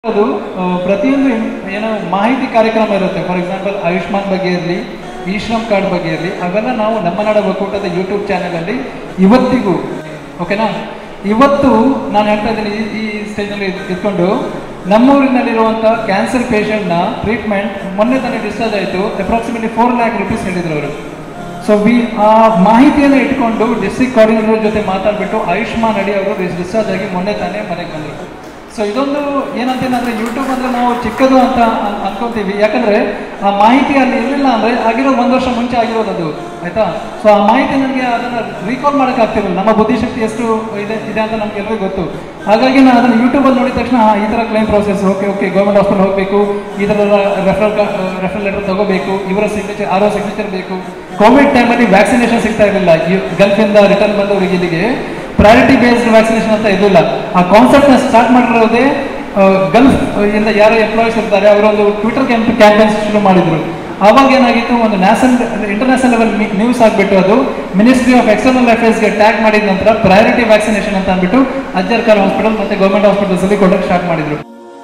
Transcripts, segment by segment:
ಅದು ಆ, ಪ್ರತಿಯೊಂದು ಇನ್- ಏನೋ ಮಾಹಿತಿ ಕಾರ್ಯಕ್ರಮ ಇರುತ್ತೆ ಫಾರ್ ಎಕ್ಸಾಂಪಲ್ ಆಯುಷ್ಮಾನ್ ಬಗ್ಗೆ ಇರಲಿ ಇ ಶ್ರಮ್ ಕಾರ್ಡ್ ಬಗ್ಗೆ ಇರಲಿ ಅವೆಲ್ಲ ನಾವು ನಮ್ಮ ನಾಡ ಒಕ್ಕೂಟದ ಯೂಟ್ಯೂಬ್ ಚಾನಲಲ್ಲಿ ಇವತ್ತಿಗೂ ಓಕೆನಾ ಇವತ್ತು ನಾನು ಹೇಳ್ತಾ ಇದ್ದೀನಿ ಈ- ಈ ಸ್ಟೇಜಲ್ಲಿ ಇದ್ಕೊಂಡು ನಮ್ಮೂರಿನಲ್ಲಿರುವಂಥ ಕ್ಯಾನ್ಸರ್ ಪೇಷಂಟ್ನ ಟ್ರೀಟ್ಮೆಂಟ್ ಮೊನ್ನೆ ತಾನೇ ಡಿಸ್ಚಾರ್ಜ್ ಆಯಿತು ಅಪ್ರಾಕ್ಸಿಮೇಟ್ಲಿ ಫೋರ್ ಲ್ಯಾಕ್ ರುಪೀಸ್ ಹೇಳಿದ್ರು ಅವರು ಸೊ ವಿ ಆ ಮಾಹಿತಿಯನ್ನು ಇಟ್ಕೊಂಡು ಡಿಸ್ಟ್ರಿಕ್ಟ್ ಕೋಆರ್ಡಿನೇಟರ್ ಜೊತೆ ಮಾತಾಡ್ಬಿಟ್ಟು ಆಯುಷ್ಮಾನ್ ಅಡಿ ಅವರು ಡಿಸ್ಚಾರ್ಜ್ ಆಗಿ ಮೊನ್ನೆ ತಾನೇ ಮನೆಗೆ ಬಂದರು ಸೊ ಇದೊಂದು ಏನಂತೇನಂದ್ರೆ ಯೂಟ್ಯೂಬ್ ಅಂದ್ರೆ ನಾವು ಚಿಕ್ಕದು ಅಂತ ಅನ್- ಅನ್ಕೊಂತೀವಿ ಯಾಕಂದ್ರೆ ಆ ಮಾಹಿತಿ ಅಲ್ಲಿ ಇರಲಿಲ್ಲ ಅಂದ್ರೆ ಆಗಿರೋದು ಒಂದು ವರ್ಷ ಮುಂಚೆ ಆಗಿರೋದು ಅದು ಆಯ್ತಾ ಸೊ ಆ ಮಾಹಿತಿ ನನಗೆ ಅದನ್ನ ರೀಕಾಲ್ ಮಾಡಕ್ ಆಗ್ತಿರಲಿಲ್ಲ ನಮ್ಮ ಬುದ್ಧಿಶಕ್ತಿ ಎಷ್ಟು ಇದೆ ಇದೆ ಅಂತ ನಮ್ಗೆ ಎಲ್ಲರಿಗೂ ಗೊತ್ತು ಹಾಗಾಗಿ ನಾನು ಅದನ್ನ ಯೂಟ್ಯೂಬ್ ಅಲ್ಲಿ ನೋಡಿದ ತಕ್ಷಣ ಹಾ, ಈ ತರ claim process okay okay government hospital ಹೋಗಬೇಕು ಈ ತರ ರೆಫರಲ್ ರೆಫರಲ್ ಲೆಟರ್ ತಗೋಬೇಕು ಇವರ ಸಿಗ್ನೇಚರ್ ಆರೋ ಸಿಗ್ನೇಚರ್ ಬೇಕು ಕೋವಿಡ್ ಟೈಮಲ್ಲಿ ವ್ಯಾಕ್ಸಿನೇಷನ್ ಸಿಗ್ತಾ ಇರಲಿಲ್ಲ ಗಲ್ಫಿಂದ ರಿಟರ್ನ್ ಬಂದವರಿಗೆ ಇಲ್ಲಿಗೆ ಪ್ರಯಾರಿಟಿ ಬೇಸ್ಡ್ ವ್ಯಾಕ್ಸಿನೇಷನ್ ಅಂತ ಇರಲಿಲ್ಲ ಆ ಕಾನ್ಸೆಪ್ಟ್ ನ ಸ್ಟಾರ್ಟ್ ಮಾಡಿರೋದೇ ಗಲ್ಫ್ ಇಂದ ಯಾರು ಎಂಪ್ಲಾಯೀಸ್ ಇರ್ತಾರೆ ಅವರೊಂದು ಟ್ವಿಟರ್ ಕ್ಯಾಂಪೇನ್ಸ್ ಶುರು ಮಾಡಿದ್ರು ಆವಾಗ ಏನಾಗಿತ್ತು ಒಂದು ನ್ಯಾಷನಲ್ ಇಂಟರ್ನ್ಯಾಷನಲ್ ಲೆವೆಲ್ ನ್ಯೂಸ್ ಆಗಿಬಿಟ್ಟು ಅದು ಮಿನಿಸ್ಟ್ರಿ ಆಫ್ ಎಕ್ಸ್ಟರ್ನಲ್ ಅಫೇರ್ಸ್ಗೆ ಟ್ಯಾಗ್ ಮಾಡಿದ ನಂತರ ಪ್ರಯಾರಿಟಿ ವ್ಯಾಕ್ಸಿನೇಷನ್ ಅಂತ ಅಂದ್ಬಿಟ್ಟು ಅಜ್ಜರ್ಕಾರ್ ಹಾಸ್ಪಿಟಲ್ ಮತ್ತೆ ಗೌರ್ಮೆಂಟ್ ಹಾಸ್ಪಿಟಲ್ಸ್ ಅಲ್ಲಿ ಕೊಡೋಕೆ ಸ್ಟಾರ್ಟ್ ಮಾಡಿದ್ರು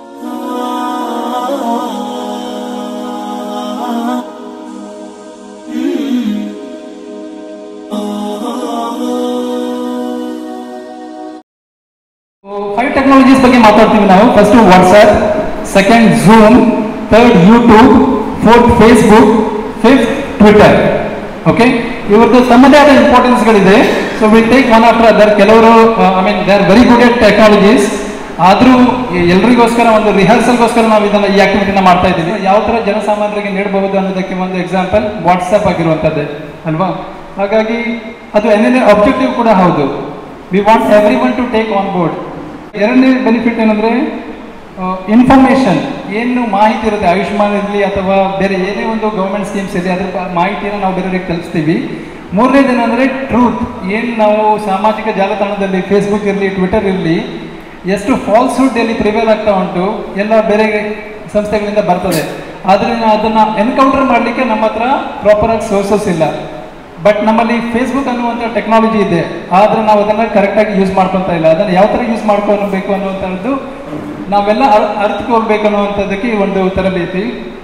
ಫೈವ್ ಟೆಕ್ನಾಲಜೀಸ್ ಬಗ್ಗೆ ಮಾತಾಡ್ತೀವಿ ನಾವು first WhatsApp second Zoom third YouTube fourth Facebook fifth Twitter okay ಇವತ್ತು ತಮ್ಮದೇ ಆದ ಇಂಪಾರ್ಟೆನ್ಸ್ಗಳಿದೆ so will take one after other ಕೆಲವರು I mean they are very good at technologies ಆದರೂ ಎಲ್ರಿಗೋಸ್ಕರ ಒಂದು ರಿಹರ್ಸಲ್ಗೋಸ್ಕರ ನಾವು ಇದನ್ನ ಈ ಆಕ್ಟಿವಿಟಿನ ಮಾಡ್ತಾ ಇದ್ದೀವಿ ಯಾವ ಥರ ಜನಸಾಮಾನ್ಯರಿಗೆ ನೀಡಬಹುದು ಅನ್ನೋದಕ್ಕೆ ಒಂದು ಎಕ್ಸಾಂಪಲ್ ವಾಟ್ಸಪ್ ಆಗಿರುವಂಥದ್ದೇ ಅಲ್ವಾ ಹಾಗಾಗಿ ಅದು ಎನ್ಎಲ್ಎ ಅಬ್ಜೆಕ್ಟಿವ್ ಕೂಡ ಹೌದು we want everyone to take on board ಎರಡನೇ ಬೆನಿಫಿಟ್ ಏನಂದ್ರೆ ಇನ್ಫಾರ್ಮೇಶನ್ ಏನು ಮಾಹಿತಿ ಇರುತ್ತೆ ಆಯುಷ್ಮಾನ್ ಇರಲಿ ಅಥವಾ ಬೇರೆ ಏನೇ ಒಂದು ಗೌರ್ಮೆಂಟ್ ಸ್ಕೀಮ್ಸ್ ಇದೆ ಅದ್ರ ಬ- ಮಾಹಿತಿಯನ್ನು ನಾವು ಬೇರೆಯವರಿಗೆ ತಲುಪಿಸ್ತೀವಿ ಮೂರನೇದೇನೆಂದರೆ ಟ್ರೂತ್ ಏನು ನಾವು ಸಾಮಾಜಿಕ ಜಾಲತಾಣದಲ್ಲಿ ಫೇಸ್ಬುಕ್ ಇರಲಿ ಟ್ವಿಟರ್ ಇರಲಿ ಎಷ್ಟು ಫಾಲ್ಸ್ಹುಡ್ ಎಲ್ಲಿ ಪ್ರಿವೇಲ್ ಆಗ್ತಾ ಉಂಟು ಎಲ್ಲ ಬೇರೆ ಸಂಸ್ಥೆಗಳಿಂದ ಬರ್ತದೆ ಆದರೆ ಅದನ್ನ ಎನ್ಕೌಂಟರ್ ಮಾಡಲಿಕ್ಕೆ ನಮ್ಮ ಹತ್ರ ಪ್ರಾಪರ್ ಆಗಿ ಸೋರ್ಸಸ್ ಇಲ್ಲ ಬಟ್ ನಮ್ಮಲ್ಲಿ ಫೇಸ್ಬುಕ್ ಅನ್ನುವಂಥ ಟೆಕ್ನಾಲಜಿ ಇದೆ ಆದ್ರೆ ನಾವು ಅದನ್ನ ಕರೆಕ್ಟಾಗಿ ಯೂಸ್ ಮಾಡ್ಕೊತಾ ಇಲ್ಲ ಅದನ್ನ ಯಾವ ಥರ ಯೂಸ್ ಮಾಡ್ಕೊಳ್ಬೇಕು ಅನ್ನುವಂಥದ್ದು ನಾವೆಲ್ಲ ಅರ್- ಅರ್ಥಕೋಗ್ಬೇಕು ಅನ್ನುವಂಥದ್ದಕ್ಕೆ ಈ ಒಂದು ತರಬೇತಿ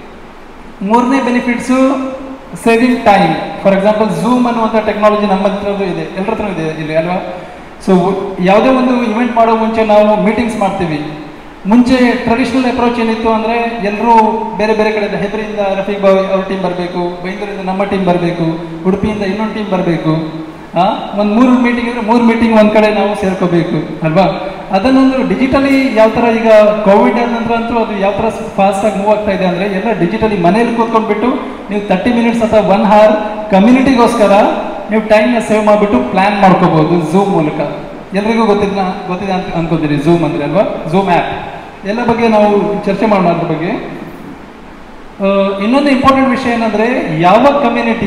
ಮೂರನೇ benefits saving time for example Zoom ಅನ್ನುವಂಥ ಟೆಕ್ನಾಲಜಿ ನಮ್ಮ ಹತ್ರದ್ದು ಇದೆ ಎಲ್ಲರ ಹತ್ರ ಇದೆ ಇಲ್ಲಿ ಅಲ್ವಾ ಸೊ ಯಾವುದೇ ಒಂದು ಇವೆಂಟ್ ಮಾಡೋ ಮುಂಚೆ ನಾವು ಮೀಟಿಂಗ್ಸ್ ಮಾಡ್ತೀವಿ ಮುಂಚೆ ಟ್ರೆಡಿಷನಲ್ ಅಪ್ರೋಚ್ ಏನಿತ್ತು ಅಂದರೆ ಎಲ್ಲರೂ ಬೇರೆ ಬೇರೆ ಕಡೆ ಹೆದರಿಂದ ರಫೀಕ್ ಬಾಯ್ ಅವ್ರ ಟೀಮ್ ಬರಬೇಕು ಬೈಂದೂರಿಂದ ನಮ್ಮ ಟೀಮ್ ಬರಬೇಕು ಉಡುಪಿಯಿಂದ ಇನ್ನೊಂದು ಟೀಮ್ ಬರಬೇಕು ಒಂದು ಮೂರು ಮೀಟಿಂಗ್ ಇದ್ರೆ ಮೂರು ಮೀಟಿಂಗ್ ಒಂದು ಕಡೆ ನಾವು ಸೇರ್ಕೋಬೇಕು ಅಲ್ವಾ ಅದನ್ನೊಂದು ಡಿಜಿಟಲಿ ಯಾವ ಥರ ಈಗ ಕೋವಿಡ್ ಆದ ನಂತರ ಅಂತೂ ಅದು ಯಾವ ಥರ ಫಾಸ್ಟಾಗಿ ಮೂವ್ ಆಗ್ತಾ ಇದೆ ಅಂದರೆ ಎಲ್ಲ ಡಿಜಿಟಲಿ ಮನೇಲಿ ಕೂತ್ಕೊಂಡ್ಬಿಟ್ಟು ನೀವು ತರ್ಟಿ ಮಿನಿಟ್ಸ್ ಅಥವಾ ಒನ್ ಅವರ್ ಕಮ್ಯುನಿಟಿಗೋಸ್ಕರ ನೀವು ಟೈಮ್ನ ಸೇವ್ ಮಾಡಿಬಿಟ್ಟು ಪ್ಲ್ಯಾನ್ ಮಾಡ್ಕೋಬಹುದು ಝೂಮ್ ಮೂಲಕ ಎಲ್ರಿಗೂ ಗೊತ್ತಿದ್ನ ಗೊತ್ತಿದೆ ಅಂತ ಅನ್ಕೋತೀರಿ ಝೂಮ್ ಅಂದ್ರೆ ಅಲ್ವಾ ಝೂಮ್ ಆ್ಯಪ್ ಎಲ್ಲ ಬಗ್ಗೆ ನಾವು ಚರ್ಚೆ ಮಾಡೋಣ ಅದ್ರ ಬಗ್ಗೆ ಆ, ಇನ್ನೊಂದು ಇಂಪಾರ್ಟೆಂಟ್ ವಿಷಯ ಏನಂದ್ರೆ ಯಾವ ಕಮ್ಯುನಿಟಿ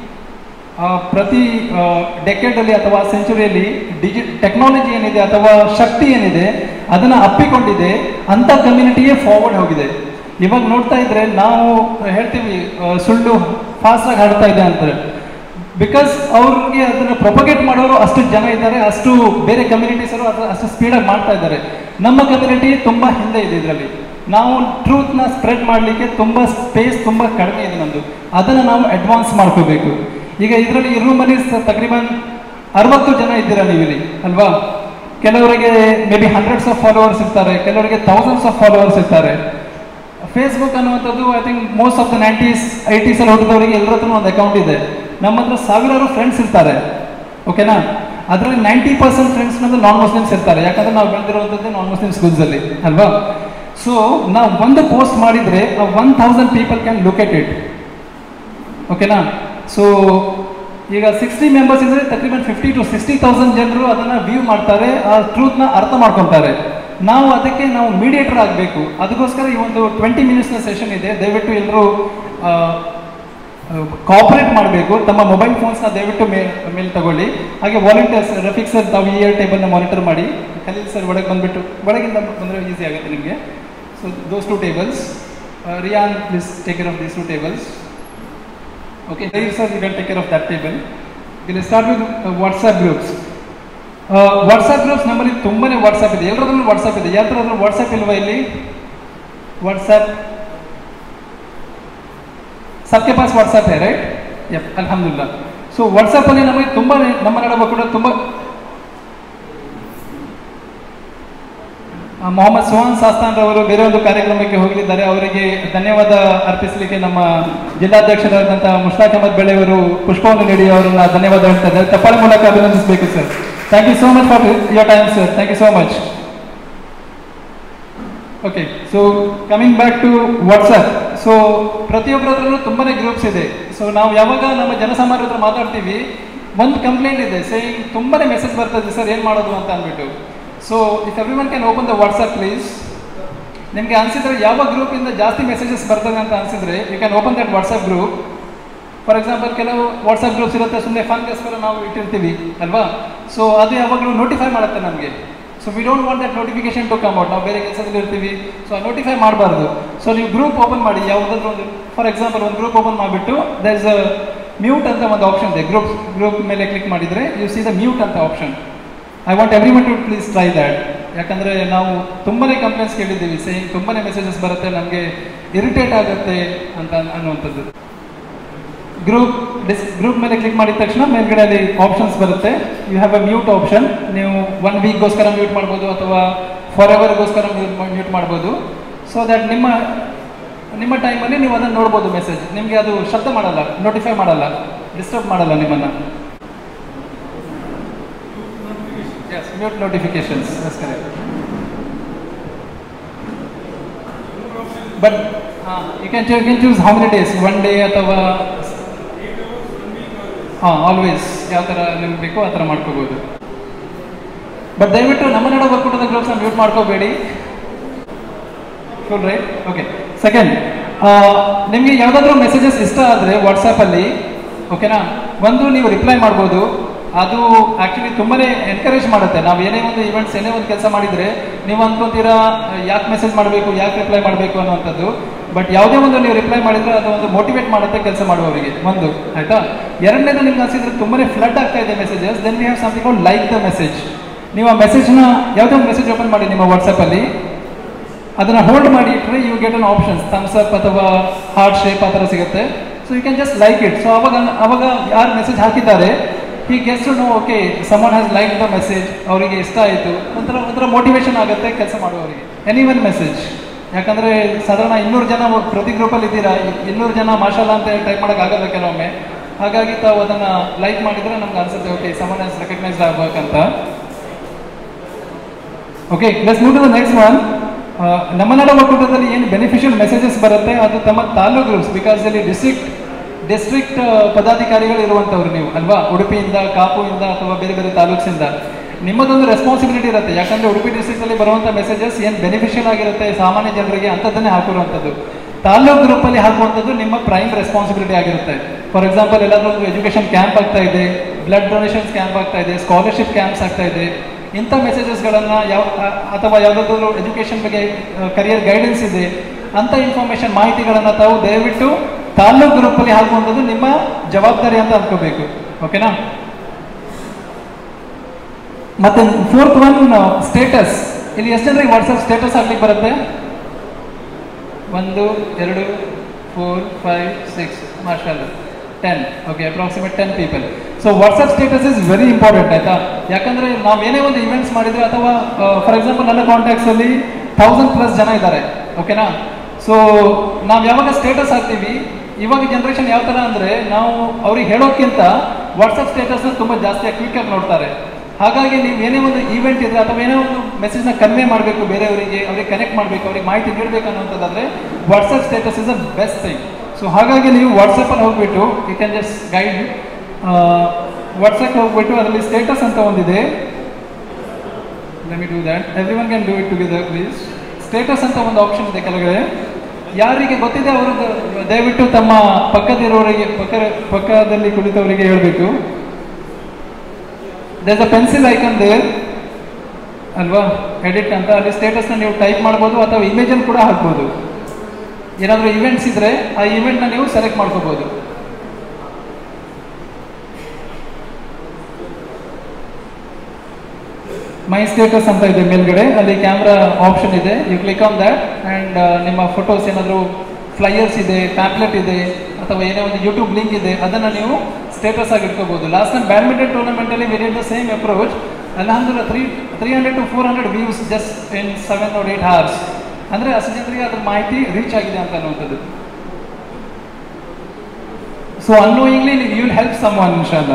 ಪ್ರತಿ ಡೆಕೆಡಲ್ಲಿ ಅಥವಾ ಸೆಂಚುರಿಯಲ್ಲಿ ಡಿಜಿ ಟೆಕ್ನಾಲಜಿ ಏನಿದೆ ಅಥವಾ ಶಕ್ತಿ ಏನಿದೆ ಅದನ್ನ ಅಪ್ಪಿಕೊಂಡಿದೆ ಅಂತ ಕಮ್ಯುನಿಟಿಯೇ ಫಾರ್ವರ್ಡ್ ಹೋಗಿದೆ ಇವಾಗ ನೋಡ್ತಾ ಇದ್ರೆ ನಾವು ಹೇಳ್ತೀವಿ ಆ, ಸುಳ್ಳು ಫಾಸ್ಟ್ ಆಗಿ ಹಾಡ್ತಾ ಇದೆ ಅಂತಾರೆ ಬಿಕಾಸ್ ಅವ್ರಿಗೆ ಅದನ್ನ ಪ್ರೊಪಗೇಟ್ ಮಾಡೋರು ಅಷ್ಟು ಜನ ಇದ್ದಾರೆ ಅಷ್ಟು ಬೇರೆ ಕಮ್ಯುನಿಟೀಸ್ ಅವರು ಅದನ್ನ ಅಷ್ಟು ಸ್ಪೀಡಾಗಿ ಮಾಡ್ತಾ ಇದ್ದಾರೆ ನಮ್ಮ ಕಮ್ಯುನಿಟಿ ತುಂಬಾ ಹಿಂದೆ ಇದೆ ಇದರಲ್ಲಿ ನಾವು ಟ್ರೂತ್ನ ಸ್ಪ್ರೆಡ್ ಮಾಡಲಿಕ್ಕೆ ತುಂಬ ಸ್ಪೇಸ್ ತುಂಬ ಕಡಿಮೆ ಇದೆ ನಮ್ಮದು ಅದನ್ನು ನಾವು ಅಡ್ವಾನ್ಸ್ ಮಾಡ್ಕೋಬೇಕು ಈಗ ಇದರಲ್ಲಿ ಈ ರೂಮಲ್ಲಿ ತಕ್ರಿಬನ್ ಅರವತ್ತು ಜನ ಇದ್ದೀರಾ ನೀವು ಇಲ್ಲಿ ಅಲ್ವಾ ಕೆಲವರಿಗೆ maybe hundreds of followers ಇರ್ತಾರೆ ಕೆಲವರಿಗೆ ಥೌಸಂಡ್ಸ್ ಆಫ್ ಫಾಲೋವರ್ಸ್ ಇರ್ತಾರೆ ಫೇಸ್ಬುಕ್ ಅನ್ನುವಂಥದ್ದು I think most of the nineties eighties ಅಲ್ಲಿ ಹುಟ್ಟಿದವರಿಗೆ ಎಲ್ಲರ ಹತ್ರ ಒಂದು ಅಕೌಂಟ್ ಇದೆ ನಮ್ಮ ಹತ್ರ ಸಾವಿರಾರು ಫ್ರೆಂಡ್ಸ್ ಇರ್ತಾರೆ ಓಕೆನಾ ಅದರಲ್ಲಿ ನೈಂಟಿ ಪರ್ಸೆಂಟ್ ಫ್ರೆಂಡ್ಸ್ ನಮ್ಮದು ನಾನ್ ಮುಸ್ಲಿಮ್ಸ್ ಇರ್ತಾರೆ ಯಾಕಂದ್ರೆ ನಾವು ಬೆಳೆದಿರುವಂಥದ್ದು ನಾನ್ ಮುಸ್ಲಿಮ್ ಸ್ಕೂಲ್ಸ್ ಅಲ್ಲಿ ಅಲ್ವಾ ಸೊ ನಾವು ಒಂದು ಪೋಸ್ಟ್ ಮಾಡಿದ್ರೆ one thousand people can locate it ಓಕೆನಾ ಸೊ ಈಗ ಸಿಕ್ಸ್ಟಿ ಮೆಂಬರ್ಸ್ ಇದ್ರೆ ತಕ್ರಿಬನ್ ಫಿಫ್ಟಿ ಟು ಸಿಕ್ಸ್ಟಿ ತೌಸಂಡ್ ಜನರು ಅದನ್ನ ವ್ಯೂ ಮಾಡ್ತಾರೆ ಆ ಟ್ರೂತ್ನ ಅರ್ಥ ಮಾಡ್ಕೊತಾರೆ ನಾವು ಅದಕ್ಕೆ ನಾವು ಮೀಡಿಯೇಟರ್ ಆಗಬೇಕು ಅದಕ್ಕೋಸ್ಕರ ಈ ಒಂದು ಟ್ವೆಂಟಿ ಮಿನಿಟ್ಸ್ನ ಸೆಷನ್ ಇದೆ ದಯವಿಟ್ಟು ಎಲ್ಲರೂ ಕಾಪರೇಟ್ ಮಾಡಬೇಕು ತಮ್ಮ ಮೊಬೈಲ್ ಫೋನ್ಸ್ನ ದಯವಿಟ್ಟು ಮೇ ಮೇಲೆ ತಗೊಳ್ಳಿ ಹಾಗೆ ವಾಲಂಟಿಯರ್ಸ್ ರಫೀಕ್ ಸರ್ ತಾವು ಇಯರ್ ಟೇಬಲ್ನ ಮಾನಿಟರ್ ಮಾಡಿ ಖಲೀಲ್ ಸರ್ ಒಳಗೆ ಬಂದ್ಬಿಟ್ಟು ಒಳಗಿಂದ ಬಂದರೆ ಈಸಿ ಆಗುತ್ತೆ ನಿಮಗೆ so those two tables Rayan please take care of these two tables okay sir you can take care of that table will start with WhatsApp groups WhatsApp groups ನಮ್ಮಲ್ಲಿ ತುಂಬಾನೇ ವಾಟ್ಸ್ಆ್ಯಪ್ ಇದೆ ಎಲ್ಲರದ್ರೂ ವಾಟ್ಸ್ಆ್ಯಪ್ ಇದೆ ಯಾರ ಹತ್ರ ವಾಟ್ಸ್ಆ್ಯಪ್ ಇಲ್ವಾ ಇಲ್ಲಿ व्हाट्सएप सबके पास व्हाट्सएप है राइट यप अल्हम्दुलिल्लाह ಸೊ ವಾಟ್ಸಪ್ಪಲ್ಲಿ ನಮಗೆ ತುಂಬ ನಮ್ಮ ನಡುವೆ ಕೂಡ ತುಂಬ ಆ, ಮೊಹಮ್ಮದ್ ಸುಹಾನ್ ಸಾಸ್ತಾನ್ ರವರು ಬೇರೆ ಒಂದು ಕಾರ್ಯಕ್ರಮಕ್ಕೆ ಹೋಗಲಿದ್ದಾರೆ ಅವರಿಗೆ ಧನ್ಯವಾದ ಅರ್ಪಿಸಲಿಕ್ಕೆ ನಮ್ಮ ಜಿಲ್ಲಾಧ್ಯಕ್ಷರಾದಂತಹ ಮುಷ್ತಾಕ್ ಅಹಮದ್ ಬೆಳೆಯವರು ಪುಷ್ಪವನ್ನು ನೀಡಿ ಅವರನ್ನ ಧನ್ಯವಾದ ಹೇಳ್ತಾ ಇದ್ದಾರೆ ಚಪ್ಪಾಳೆ ಮೂಲಕ ಅಭಿನಂದಿಸಬೇಕು sir thank you so much for your time sir thank you so much okay so coming back to WhatsApp so ಪ್ರತಿಯೊಬ್ಬರ ಹತ್ರನೂ ತುಂಬಾನೇ ಗ್ರೂಪ್ಸ್ ಇದೆ ಸೊ ನಾವು ಯಾವಾಗ ನಮ್ಮ ಜನಸಾಮಾನ್ಯರ ಹತ್ರ ಮಾತಾಡ್ತೀವಿ ಒಂದು ಕಂಪ್ಲೇಂಟ್ ಇದೆ ಸೇಯಿಂಗ್ ತುಂಬಾನೇ ಮೆಸೇಜ್ ಬರ್ತದೆ ಸರ್ ಏನು ಮಾಡೋದು ಅಂತ ಅಂದ್ಬಿಟ್ಟು so if everyone can open the WhatsApp please ನಿಮಗೆ ಅನಿಸಿದ್ರೆ ಯಾವ ಗ್ರೂಪಿಂದ ಜಾಸ್ತಿ ಮೆಸೇಜಸ್ ಬರ್ತದೆ ಅಂತ ಅನಿಸಿದ್ರೆ you can open that WhatsApp group for example ಕೆಲವು ವಾಟ್ಸಪ್ ಗ್ರೂಪ್ಸ್ ಇರುತ್ತೆ ಸುಮ್ಮನೆ ಫನ್ಗೋಸ್ಕರ ನಾವು ಇಟ್ಟಿರ್ತೀವಿ ಅಲ್ವಾ ಸೊ ಅದು ಯಾವಾಗಲೂ ನೋಟಿಫೈ ಮಾಡುತ್ತೆ ನಮಗೆ so we don't want that notification to come out ನಾವು ಬೇರೆ ಕೆಲಸದಲ್ಲಿ ಇರ್ತೀವಿ ಸೊ ನೋಟಿಫೈ ಮಾಡಬಾರ್ದು ಸೊ ನೀವು ಗ್ರೂಪ್ ಓಪನ್ ಮಾಡಿ ಯಾವುದಾದ್ರೂ ಒಂದು ಫಾರ್ ಎಕ್ಸಾಂಪಲ್ ಒಂದು ಗ್ರೂಪ್ ಓಪನ್ ಮಾಡಿಬಿಟ್ಟು ದರ್ ಇಸ್ ಅ ಮ್ಯೂಟ್ ಅಂತ ಒಂದು ಆಪ್ಷನ್ ಇದೆ ಗ್ರೂಪ್ ಗ್ರೂಪ್ ಮೇಲೆ ಕ್ಲಿಕ್ ಮಾಡಿದರೆ ಯು ಸಿ ದ ಮ್ಯೂಟ್ ಅಂತ option I want everyone to please try that ಯಾಕಂದರೆ ನಾವು ತುಂಬನೇ ಕಂಪ್ಲೇಂಟ್ಸ್ ಕೇಳಿದ್ದೀವಿ ಸೇಯಿಂಗ್ ತುಂಬನೇ ಮೆಸೇಜಸ್ ಬರುತ್ತೆ ನಮಗೆ ಇರಿಟೇಟ್ ಆಗುತ್ತೆ ಅಂತ ಅನ್ನುವಂಥದ್ದು ಗ್ರೂಪ್ ಡಿಸ್ ಗ್ರೂಪ್ ಮೇಲೆ ಕ್ಲಿಕ್ ಮಾಡಿದ ತಕ್ಷಣ ಮೇಲ್ಗಡೆ ಅಲ್ಲಿ ಆಪ್ಷನ್ಸ್ ಬರುತ್ತೆ you have a mute option ನೀವು ಒನ್ ವೀಕ್ಗೋಸ್ಕರ ಮ್ಯೂಟ್ ಮಾಡ್ಬೋದು ಅಥವಾ ಫಾರ್ ಎವರ್ಗೋಸ್ಕರ ಮ್ಯೂಟ್ ಮಾಡ್ಬೋದು ಸೊ ದ್ಯಾಟ್ ನಿಮ್ಮ ನಿಮ್ಮ ಟೈಮಲ್ಲಿ ನೀವು ಅದನ್ನು ನೋಡ್ಬೋದು ಮೆಸೇಜ್ ನಿಮಗೆ ಅದು ಶಬ್ದ ಮಾಡಲ್ಲ ನೋಟಿಫೈ ಮಾಡಲ್ಲ ಡಿಸ್ಟರ್ಬ್ ಮಾಡಲ್ಲ ನಿಮ್ಮನ್ನು yes mute notifications yes correct but you can you can choose how many days one day ಅಥವಾ ಹಾಂ ಆಲ್ವೇಸ್ ಯಾವ ಥರ ನಿಮ್ಗೆ ಬೇಕೋ ಆ ಥರ ಮಾಡ್ಕೋಬೋದು ಬಟ್ ದಯವಿಟ್ಟು ನಮ್ಮ ನಡುವೆ ಒಕ್ಕೂಟದ ಗ್ರೂಪ್ಸ್ನ ಮ್ಯೂಟ್ ಮಾಡ್ಕೋಬೇಡಿ ಫುಲ್ ರೈಟ್ ಓಕೆ ಸೆಕೆಂಡ್ ನಿಮಗೆ ಯಾವುದಾದ್ರೂ ಮೆಸೇಜಸ್ ಇಷ್ಟ ಆದರೆ ವಾಟ್ಸಪ್ಪಲ್ಲಿ ಓಕೆನಾ ಒಂದು ನೀವು ರಿಪ್ಲೈ ಮಾಡ್ಬೋದು ಅದು ಆ್ಯಕ್ಚುಲಿ ತುಂಬಾನೇ ಎನ್ಕರೇಜ್ ಮಾಡುತ್ತೆ ನಾವು ಏನೇ ಒಂದು ಇವೆಂಟ್ಸ್ ಏನೇ ಒಂದು ಕೆಲಸ ಮಾಡಿದರೆ ನೀವು ಅನ್ಕೊಂತೀರಾ ಯಾಕೆ ಮೆಸೇಜ್ ಮಾಡಬೇಕು ಯಾಕೆ ರಿಪ್ಲೈ ಮಾಡಬೇಕು ಅನ್ನುವಂಥದ್ದು ಬಟ್ ಯಾವುದೇ ಒಂದು ನೀವು ರಿಪ್ಲೈ ಮಾಡಿದ್ರೆ ಅದು ಒಂದು ಮೋಟಿವೇಟ್ ಮಾಡುತ್ತೆ ಕೆಲಸ ಮಾಡುವವರಿಗೆ ಒಂದು ಆಯ್ತಾ ಎರಡನೇದು ನಿಮ್ಗೆ ಅನಿಸಿದ್ರೆ ತುಂಬಾನೇ ಫ್ಲಡ್ ಆಗ್ತಾ ಇದೆ messages then we have something like the message ನೀವು ಆ ಮೆಸೇಜ್ನ ಯಾವುದೇ ಒಂದು ಮೆಸೇಜ್ ಓಪನ್ ಮಾಡಿ ನಿಮ್ಮ ವಾಟ್ಸಪ್ಪಲ್ಲಿ ಅದನ್ನ ಹೋಲ್ಡ್ ಮಾಡಿ ಇಟ್ಟರೆ you get an options thumbs up ಅಥವಾ ಹಾರ್ಟ್ ಶೇಪ್ ಆ ಥರ ಸಿಗುತ್ತೆ so you can just like it so ಅವಾಗ ಅವಾಗ ಯಾರು ಮೆಸೇಜ್ ಹಾಕಿದ್ದಾರೆ ಈ just know okay someone has like the message ಅವರಿಗೆ ಇಷ್ಟ ಆಯಿತು ಒಂಥರ ಒಂಥರ ಮೋಟಿವೇಶನ್ ಆಗುತ್ತೆ ಕೆಲಸ ಮಾಡುವವರಿಗೆ ಎನಿ ಒನ್ ಮೆಸೇಜ್ ಯಾಕಂದರೆ ಸಾಧಾರಣ ಇನ್ನೂರು ಜನ ಪ್ರತಿ ಗ್ರೂಪಲ್ಲಿ ಇದ್ದೀರಾ ಇನ್ನೂರು ಜನ ಮಾಷಾಲ ಅಂತ ಟೈಪ್ ಮಾಡೋಕ್ಕಾಗಲ್ಲ ಕೆಲವೊಮ್ಮೆ ಹಾಗಾಗಿ ತಾವು ಅದನ್ನು ಲೈಕ್ ಮಾಡಿದರೆ ನಮ್ಗೆ ಅನ್ಸುತ್ತೆ ಓಕೆ ಸಮನ್ ಹ್ಯಾಸ್ ರೆಕಗ್ನೈಸ್ಡ್ ಆಗ್ಬೇಕಂತ okay let's move to the next one ನಮ್ಮ ನಡ ಒಕ್ಕೂಟದಲ್ಲಿ ಏನು ಬೆನಿಫಿಷಿಯಲ್ ಮೆಸೇಜಸ್ ಬರುತ್ತೆ ಅದು ತಮ್ಮ ತಾಲೂಕು ಗ್ರೂಪ್ಸ್ ಬಿಕಾಸ್ ಇಲ್ಲಿ ಡಿಸ್ಟ್ರಿಕ್ಟ್ ಡಿಸ್ಟ್ರಿಕ್ಟ್ ಪದಾಧಿಕಾರಿಗಳು ಇರುವಂಥವ್ರು ನೀವು ಅಲ್ವಾ ಉಡುಪಿಯಿಂದ ಕಾಪುಯಿಂದ ಅಥವಾ ಬೇರೆ ಬೇರೆ ತಾಲೂಕ್ಸಿಂದ ನಿಮ್ಮದೊಂದು ರೆಸ್ಪಾನ್ಸಿಬಿಲಿಟಿ ಇರುತ್ತೆ ಯಾಕಂದ್ರೆ ಉಡುಪಿ ಡಿಸ್ಟ್ರಿಕ್ಟಲ್ಲಿ ಬರುವಂಥ ಮೆಸೇಜಸ್ ಏನು ಬೆನಿಫಿಷಿಯಲ್ ಆಗಿರುತ್ತೆ ಸಾಮಾನ್ಯ ಜನರಿಗೆ ಅಂಥದ್ದನ್ನೇ ಹಾಕಿರುವಂಥದ್ದು ತಾಲೂಕು ಗ್ರೂಪಲ್ಲಿ ಹಾಕುವಂಥದ್ದು ನಿಮ್ಮ ಪ್ರೈಮ್ ರೆಸ್ಪಾನ್ಸಿಬಿಲಿಟಿ ಆಗಿರುತ್ತೆ ಫಾರ್ ಎಕ್ಸಾಂಪಲ್ ಎಲ್ಲಾದ್ರೂ ಒಂದು ಎಜುಕೇಷನ್ ಕ್ಯಾಂಪ್ ಆಗ್ತಾ ಇದೆ ಬ್ಲಡ್ ಡೊನೇಷನ್ಸ್ ಕ್ಯಾಂಪ್ ಆಗ್ತಾ ಇದೆ ಸ್ಕಾಲರ್ಶಿಪ್ ಕ್ಯಾಂಪ್ಸ್ ಆಗ್ತಾ ಇದೆ ಇಂಥ ಮೆಸೇಜಸ್ಗಳನ್ನು ಯಾವ ಅ- ಅಥವಾ ಯಾವುದಾದ್ರೂ ಎಜುಕೇಷನ್ ಬಗ್ಗೆ ಕರಿಯರ್ ಗೈಡೆನ್ಸ್ ಇದೆ ಅಂಥ ಇನ್ಫಾರ್ಮೇಷನ್ ಮಾಹಿತಿಗಳನ್ನು ತಾವು ದಯವಿಟ್ಟು ತಾಲೂಕು ಗ್ರೂಪಲ್ಲಿ ಹಾಕುವಂಥದ್ದು ನಿಮ್ಮ ಜವಾಬ್ದಾರಿ ಅಂತ ಅನ್ಕೋಬೇಕು ಓಕೆನಾ ಮತ್ತೆ ಫೋರ್ತ್ ಒನ್ ಸ್ಟೇಟಸ್ ಇಲ್ಲಿ ಎಷ್ಟು ಜನರಿಗೆ ವಾಟ್ಸಪ್ ಸ್ಟೇಟಸ್ ಹಾಕ್ಲಿಕ್ಕೆ ಬರುತ್ತೆ ಒಂದು ಎರಡು four five six marshal ten okay approximate ten people so WhatsApp status is very important ಆಯ್ತಾ ಯಾಕಂದ್ರೆ ನಾವು ಏನೇ ಒಂದು ಇವೆಂಟ್ಸ್ ಮಾಡಿದ್ರೆ ಅಥವಾ ಫಾರ್ ಎಕ್ಸಾಂಪಲ್ ನನ್ನ ಕಾಂಟ್ಯಾಕ್ಟ್ಸ್ ಅಲ್ಲಿ ಥೌಸಂಡ್ ಪ್ಲಸ್ ಜನ ಇದ್ದಾರೆ ಓಕೆನಾ ಸೊ ನಾವು ಯಾವಾಗ ಸ್ಟೇಟಸ್ ಹಾಕ್ತೀವಿ ಇವಾಗ ಜನ್ರೇಷನ್ ಯಾವ ಥರ ಅಂದರೆ ನಾವು ಅವ್ರಿಗೆ ಹೇಳೋಕ್ಕಿಂತ ವಾಟ್ಸಪ್ ಸ್ಟೇಟಸ್ನ ತುಂಬ ಜಾಸ್ತಿ ಕ್ವಿಕ್ಕಾಗಿ ನೋಡ್ತಾರೆ ಹಾಗಾಗಿ ನೀವು ಏನೇ ಒಂದು ಈವೆಂಟ್ ಇದ್ರೆ ಅಥವಾ ಏನೇ ಒಂದು ಮೆಸೇಜ್ನ ಕನ್ವೆ ಮಾಡಬೇಕು ಬೇರೆಯವರಿಗೆ ಅವ್ರಿಗೆ ಕನೆಕ್ಟ್ ಮಾಡಬೇಕು ಅವ್ರಿಗೆ ಮಾಹಿತಿ ನೀಡಬೇಕು ಅನ್ನುವಂಥದ್ದಾದ್ರೆ WhatsApp status is a best thing so ಹಾಗಾಗಿ ನೀವು ವಾಟ್ಸಪ್ಪಲ್ಲಿ ಹೋಗ್ಬಿಟ್ಟು you can just guide WhatsApp ಹೋಗ್ಬಿಟ್ಟು ಅದರಲ್ಲಿ ಸ್ಟೇಟಸ್ ಅಂತ ಒಂದಿದೆ let me do that everyone can do it together please status ಅಂತ ಒಂದು ಆಪ್ಷನ್ ಇದೆ ಕೆಳಗಡೆ ಯಾರಿಗೆ ಗೊತ್ತಿದೆ ಅವರು ದಯವಿಟ್ಟು ತಮ್ಮ ಪಕ್ಕದಿರೋರಿಗೆ ಪಕ್ಕ ಪಕ್ಕದಲ್ಲಿ ಕುಳಿತವರಿಗೆ ಹೇಳಬೇಕು there's a pencil icon there ಅಲ್ವಾ ಎಡಿಟ್ ಅಂತ ಅಲ್ಲಿ ಸ್ಟೇಟಸ್ನ ನೀವು ಟೈಪ್ ಮಾಡ್ಬೋದು ಅಥವಾ ಇಮೇಜನ್ನು ಕೂಡ ಹಾಕ್ಬೋದು ಏನಾದರೂ ಇವೆಂಟ್ಸ್ ಇದ್ರೆ ಆ ಇವೆಂಟ್ನ ನೀವು ಸೆಲೆಕ್ಟ್ ಮಾಡ್ಕೋಬೋದು ಮೈ ಸ್ಟೇಟಸ್ ಅಂತ ಇದೆ ಮೇಲ್ಗಡೆ ಅಲ್ಲಿ ಕ್ಯಾಮ್ರಾ ಆಪ್ಷನ್ ಇದೆ you click on that and ನಿಮ್ಮ ಫೋಟೋಸ್ ಏನಾದರೂ ಫ್ಲೈಯರ್ಸ್ ಇದೆ ಪ್ಯಾಂಪ್ಲೆಟ್ ಇದೆ ಅಥವಾ ಏನೇ ಒಂದು ಯೂಟ್ಯೂಬ್ ಲಿಂಕ್ ಇದೆ ಅದನ್ನು ನೀವು ಸ್ಟೇಟಸ್ ಆಗಿ ಇಟ್ಕೋಬಹುದು ಲಾಸ್ಟ್ ಟೈಮ್ ಬ್ಯಾಡ್ಮಿಂಟನ್ ಟೂರ್ನಮೆಂಟಲ್ಲಿ we did the same approach ಅಲ್ಹಮ್ದುಲ್ಲ three three hundred to four hundred views just in seven or eight hours ಅಂದರೆ ಅಷ್ಟು ಜನರಿಗೆ ಅದ್ರ ಮಾಹಿತಿ ರೀಚ್ ಆಗಿದೆ ಅಂತ ಅನ್ನುವಂಥದ್ದು so unknowingly you will help someone ಇನ್ಶಾಲ್ಲ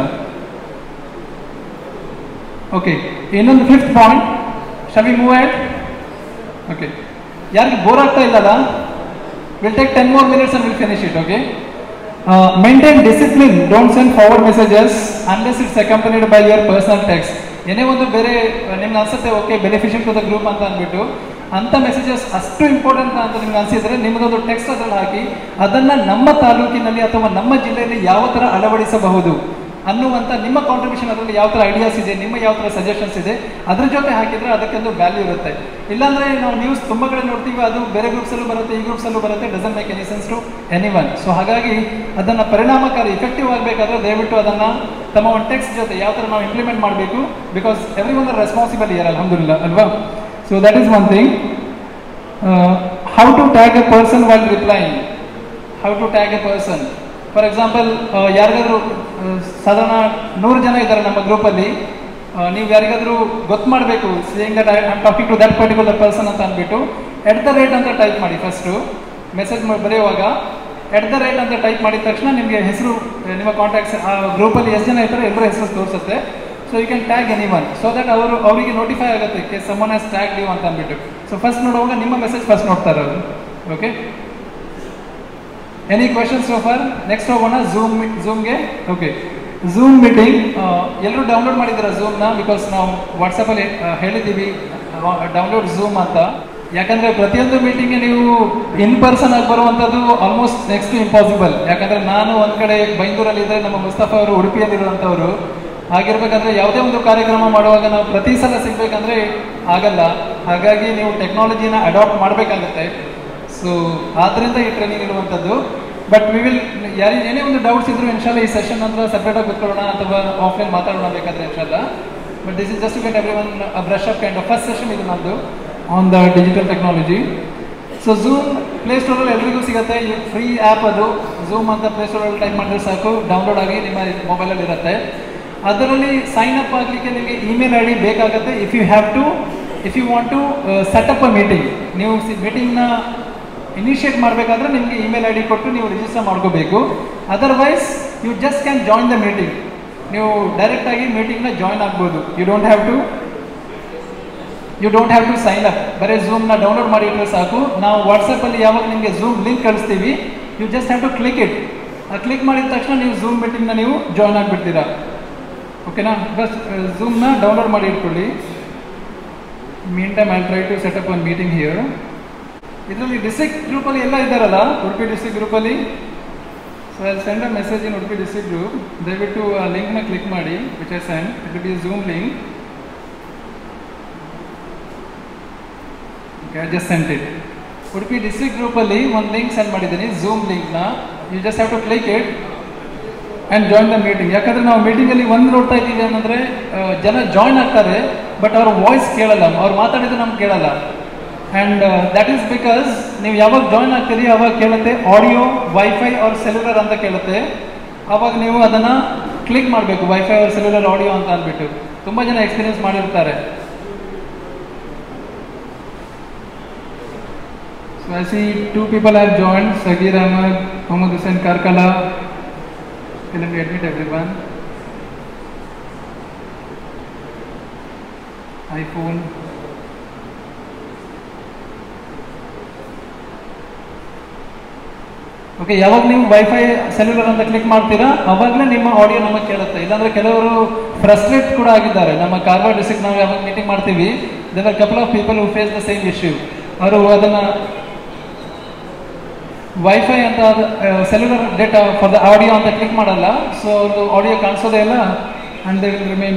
ಓಕೆ ಇನ್ನೊಂದು fifth point shall we move at okay ಯಾರಿಗೆ ಬೋರ್ ಆಗ್ತಾ ಇಲ್ಲಲ್ಲ will take ten more minutes and will finish it okay maintain discipline don't send forward messages unless it's accompanied by your personal text ಏನೇ ಒಂದು ಬೇರೆ ನಿಮ್ಗೆ ಅನ್ಸುತ್ತೆ okay beneficial to the group ಅಂತ ಅಂದ್ಬಿಟ್ಟು ಅಂಥ ಮೆಸೇಜಸ್ ಅಷ್ಟು ಇಂಪಾರ್ಟೆಂಟ್ ಅಂತ ನಿಮ್ಗೆ ಅನಿಸಿದ್ರೆ ನಿಮಗೊಂದು ಟೆಕ್ಸ್ಟ್ ಅದ್ರಲ್ಲಿ ಹಾಕಿ ಅದನ್ನು ನಮ್ಮ ತಾಲೂಕಿನಲ್ಲಿ ಅಥವಾ ನಮ್ಮ ಜಿಲ್ಲೆಯಲ್ಲಿ ಯಾವ ಥರ ಅಳವಡಿಸಬಹುದು ಅನ್ನುವಂಥ ನಿಮ್ಮ ಕಾಂಟ್ರಿಬ್ಯೂಷನ್ ಅದರಲ್ಲಿ ಯಾವ ಥರ ಐಡಿಯಾಸ್ ಇದೆ ನಿಮ್ಮ ಯಾವ ಥರ ಸಜೆಷನ್ಸ್ ಇದೆ ಅದ್ರ ಜೊತೆ ಹಾಕಿದ್ರೆ ಅದಕ್ಕೊಂದು ವ್ಯಾಲ್ಯೂ ಇರುತ್ತೆ ಇಲ್ಲಾಂದ್ರೆ ನಾವು ನ್ಯೂಸ್ ತುಂಬ ಕಡೆ ನೋಡ್ತೀವಿ ಅದು ಬೇರೆ ಗ್ರೂಪ್ಸಲ್ಲೂ ಬರುತ್ತೆ ಈ ಗ್ರೂಪ್ಸಲ್ಲೂ ಬರುತ್ತೆ doesn't make any sense to anyone so ಹಾಗಾಗಿ ಅದನ್ನು ಪರಿಣಾಮಕಾರಿ ಇಫೆಕ್ಟಿವ್ ಆಗಬೇಕಾದ್ರೆ ದಯವಿಟ್ಟು ಅದನ್ನು ತಮ್ಮ ಒಂದು ಟೆಕ್ಸ್ಟ್ ಜೊತೆ ಯಾವ ಥರ ನಾವು ಇಂಪ್ಲಿಮೆಂಟ್ ಮಾಡಬೇಕು because everyone responsible here ಅಲ್ಹಮ್ದುಲಿಲ್ಲ ಅಲ್ವಾ so that is one thing how to tag a person while replying how to tag a person for example ಯಾರಿಗಾದ್ರೂ ಸಾಧಾರಣ ನೂರು ಜನ ಇದ್ದಾರೆ ನಮ್ಮ ಗ್ರೂಪಲ್ಲಿ ನೀವು ಯಾರಿಗಾದ್ರೂ ಗೊತ್ತು ಮಾಡಬೇಕು saying that I am talking to that particular person ಅಂತ ಅಂದ್ಬಿಟ್ಟು ಎಟ್ ದ ರೇಟ್ ಅಂತ ಟೈಪ್ ಮಾಡಿ ಫಸ್ಟು ಮೆಸೇಜ್ ಬರೆಯುವಾಗ ಎಟ್ ದ ರೇಟ್ ಅಂತ ಟೈಪ್ ಮಾಡಿದ ತಕ್ಷಣ ನಿಮಗೆ ಹೆಸರು ನಿಮ್ಮ ಕಾಂಟ್ಯಾಕ್ಟ್ಸ್ ಆ ಗ್ರೂಪಲ್ಲಿ ಎಷ್ಟು ಜನ ಇರ್ತಾರೆ ಎಲ್ಲರ ಹೆಸರು ತೋರಿಸುತ್ತೆ so you can tag anyone so that ಅವರು ಅವರಿಗೆ ನೋಟಿಫೈ ಆಗುತ್ತೆ ಕೆ ಸಮನ್ ಹ್ಯಾಸ್ ಟ್ಯಾಗ್ ಯು ಅಂತ ಅಂದ್ಬಿಟ್ಟು ಸೊ ಫಸ್ಟ್ ನೋಡುವಾಗ ನಿಮ್ಮ ಮೆಸೇಜ್ ಫಸ್ಟ್ ನೋಡ್ತಾರೆ ಅವರು okay any questions so for next ಹೋಗೋಣ ಝೂಮ್ ಝೂಮ್ಗೆ ಓಕೆ ಝೂಮ್ ಮೀಟಿಂಗ್ ಎಲ್ಲರೂ ಡೌನ್ಲೋಡ್ ಮಾಡಿದ್ದೀರಾ ಝೂಮ್ನ ಬಿಕಾಸ್ ನಾವು ವಾಟ್ಸಪ್ಪಲ್ಲಿ ಹೇಳಿದ್ದೀವಿ ಡೌನ್ಲೋಡ್ ಝೂಮ್ ಅಂತ ಯಾಕಂದರೆ ಪ್ರತಿಯೊಂದು ಮೀಟಿಂಗ್ಗೆ ನೀವು ಇನ್ ಪರ್ಸನ್ ಆಗಿ ಬರುವಂಥದ್ದು ಆಲ್ಮೋಸ್ಟ್ ನೆಕ್ಸ್ಟ್ ಇಂಪಾಸಿಬಲ್ ಯಾಕಂದರೆ ನಾನು ಒಂದು ಕಡೆ ಬೈಂದೂರಲ್ಲಿ ಇದ್ದರೆ ನಮ್ಮ ಮುಸ್ತಫಾ ಅವರು ಉಡುಪಿಯಲ್ಲಿರುವಂಥವ್ರು ಹಾಗಿರ್ಬೇಕಾದ್ರೆ ಯಾವುದೇ ಒಂದು ಕಾರ್ಯಕ್ರಮ ಮಾಡುವಾಗ ನಾವು ಪ್ರತಿ ಸಲ ಸಿಗ್ಬೇಕಂದ್ರೆ ಆಗಲ್ಲ ಹಾಗಾಗಿ ನೀವು ಟೆಕ್ನಾಲಜಿನ ಅಡಾಪ್ಟ್ ಮಾಡಬೇಕಾಗುತ್ತೆ ಸೊ ಆದ್ದರಿಂದ ಈ ಟ್ರೈನಿಂಗ್ ಇರುವಂಥದ್ದು ಬಟ್ ವಿ ವಿಲ್ ಯಾರು ಏನೇ ಒಂದು ಡೌಟ್ಸ್ ಇದ್ರು ಇನ್ಶಾಲ್ಲ ಈ ಸೆಷನ್ ಅಂದ್ರೆ ಸಪ್ರೇಟಾಗಿ ಕೂತ್ಕೊಳ್ಳೋಣ ಅಥವಾ ಆಫ್ಲೈನ್ ಮಾತಾಡೋಣ ಬೇಕಾದ್ರೆ ಇನ್ಶಾಲ್ಲ but this is just get everyone brush up kind of first session ಇದು ನಮ್ಮದು on the digital technology so Zoom ಪ್ಲೇಸ್ಟೋರಲ್ಲಿ ಎಲ್ರಿಗೂ ಸಿಗುತ್ತೆ ಫ್ರೀ ಆ್ಯಪ್ ಅದು ಝೂಮ್ ಅಂತ ಪ್ಲೇಸ್ಟೋರಲ್ಲಿ ಟೈಪ್ ಮಾಡಿದ್ರೆ ಸಾಕು ಡೌನ್ಲೋಡ್ ಆಗಿ ನಿಮ್ಮ ಮೊಬೈಲಲ್ಲಿ ಇರುತ್ತೆ ಅದರಲ್ಲಿ ಸೈನ್ ಅಪ್ ಆಗಲಿಕ್ಕೆ ನಿಮಗೆ ಇಮೇಲ್ ಐ ಡಿ ಬೇಕಾಗುತ್ತೆ if you have to if you want to set up a meeting ನೀವು ಮೀಟಿಂಗ್ನ ಇನಿಷಿಯೇಟ್ ಮಾಡಬೇಕಾದ್ರೆ ನಿಮಗೆ ಇಮೇಲ್ ಐ ಡಿ ಕೊಟ್ಟು ನೀವು ರಿಜಿಸ್ಟರ್ ಮಾಡ್ಕೋಬೇಕು otherwise you just can join the meeting ನೀವು ಡೈರೆಕ್ಟಾಗಿ ಮೀಟಿಂಗ್ನ ಜಾಯಿನ್ ಆಗ್ಬೋದು you don't have to you don't have to sign up ಬರೀ ಝೂಮ್ನ ಡೌನ್ಲೋಡ್ ಮಾಡಿ ಇಟ್ಟರೆ ಸಾಕು ನಾವು ವಾಟ್ಸಪ್ಪಲ್ಲಿ ಯಾವಾಗ ನಿಮಗೆ ಝೂಮ್ ಲಿಂಕ್ ಕಳಿಸ್ತೀವಿ you just have to click it ಆ ಕ್ಲಿಕ್ ಮಾಡಿದ ತಕ್ಷಣ ನೀವು ಝೂಮ್ ಮೀಟಿಂಗ್ನ ನೀವು ಜಾಯ್ನ್ ಆಗಿಬಿಡ್ತೀರಾ ಓಕೆನಾ ಬಸ್ ಝೂಮ್ನ ಡೌನ್ಲೋಡ್ ಮಾಡಿ ಇಟ್ಕೊಳ್ಳಿ mean time I try to setup one meeting here ಇದರಲ್ಲಿ ಡಿಸ್ಟ್ರಿಕ್ಟ್ ಗ್ರೂಪಲ್ಲಿ ಎಲ್ಲ ಇದ್ದಾರಲ್ಲ ಉಡುಪಿ ಡಿಸ್ಟ್ರಿಕ್ಟ್ ಗ್ರೂಪಲ್ಲಿ so I send a message in Udupi district group ದಯವಿಟ್ಟು ಆ ಲಿಂಕ್ನ ಕ್ಲಿಕ್ ಮಾಡಿ which I send it be Zoom link okay just sent it Udupi district ಗ್ರೂಪಲ್ಲಿ ಒಂದು ಲಿಂಕ್ ಸೆಂಡ್ ಮಾಡಿದ್ದೀನಿ ಝೂಮ್ ಲಿಂಕ್ನ you just have to click it and join the meeting ಯಾಕಂದರೆ ನಾವು ಮೀಟಿಂಗಲ್ಲಿ ಒಂದು ನೋಡ್ತಾ ಇದ್ದೀವಿ ಏನಂದರೆ ಜನ ಜಾಯ್ನ್ ಆಗ್ತಾರೆ ಬಟ್ ಅವ್ರ ವಾಯ್ಸ್ ಕೇಳಲ್ಲ ಅವ್ರು ಮಾತಾಡಿದ್ದು ನಮ್ಗೆ ಕೇಳಲ್ಲ ಆ್ಯಂಡ್ ದ್ಯಾಟ್ ಈಸ್ ಬಿಕಾಸ್ ನೀವು ಯಾವಾಗ ಜಾಯ್ನ್ ಆಗ್ತೀರಿ ಅವಾಗ ಕೇಳುತ್ತೆ ಆಡಿಯೋ ವೈಫೈ ಅವ್ರ ಸೆಲ್ಯುಲರ್ ಅಂತ ಕೇಳುತ್ತೆ ಅವಾಗ ನೀವು ಅದನ್ನು ಕ್ಲಿಕ್ ಮಾಡಬೇಕು ವೈಫೈ ಅವ್ರ ಸೆಲ್ಯುಲರ್ ಆಡಿಯೋ ಅಂತ ಅಂದ್ಬಿಟ್ಟು ತುಂಬ ಜನ ಎಕ್ಸ್ಪೀರಿಯನ್ಸ್ ಮಾಡಿರ್ತಾರೆ so I see two people have joined Sageer Ahmed Mohammed Hussain Karkala Let me admit everyone. iPhone. Okay ಯಾವಾಗ ನೀವು ವೈಫೈ ಸೆಲ್ಯುಲರ್ ಅಂತ ಕ್ಲಿಕ್ ಮಾಡ್ತೀರಾ ಅವಾಗಲೇ ನಿಮ್ಮ ಆಡಿಯೋ ನಮಗೆ ಕೇಳುತ್ತೆ ಇಲ್ಲಾಂದ್ರೆ ಕೆಲವರು ಫ್ರಸ್ಟ್ರೇಟ್ ಕೂಡ ಆಗಿದ್ದಾರೆ ನಮ್ಮ ಕಾರವಾರ ಡಿಸ್ಟ್ರಿಕ್ಟ್ ನಾವು ಯಾವಾಗ ಮೀಟಿಂಗ್ ಮಾಡ್ತೀವಿ there are couple of people who face the same issue ಅವರು ಅದನ್ನ ವೈಫೈ ಅಂತ cellular data for the audio ಅಂತ ಕ್ಲಿಕ್ ಮಾಡಲ್ಲ ಸೊ ಅವ್ರದ್ದು ಆಡಿಯೋ ಕಾಣಿಸೋದೇ ಇಲ್ಲ and they will remain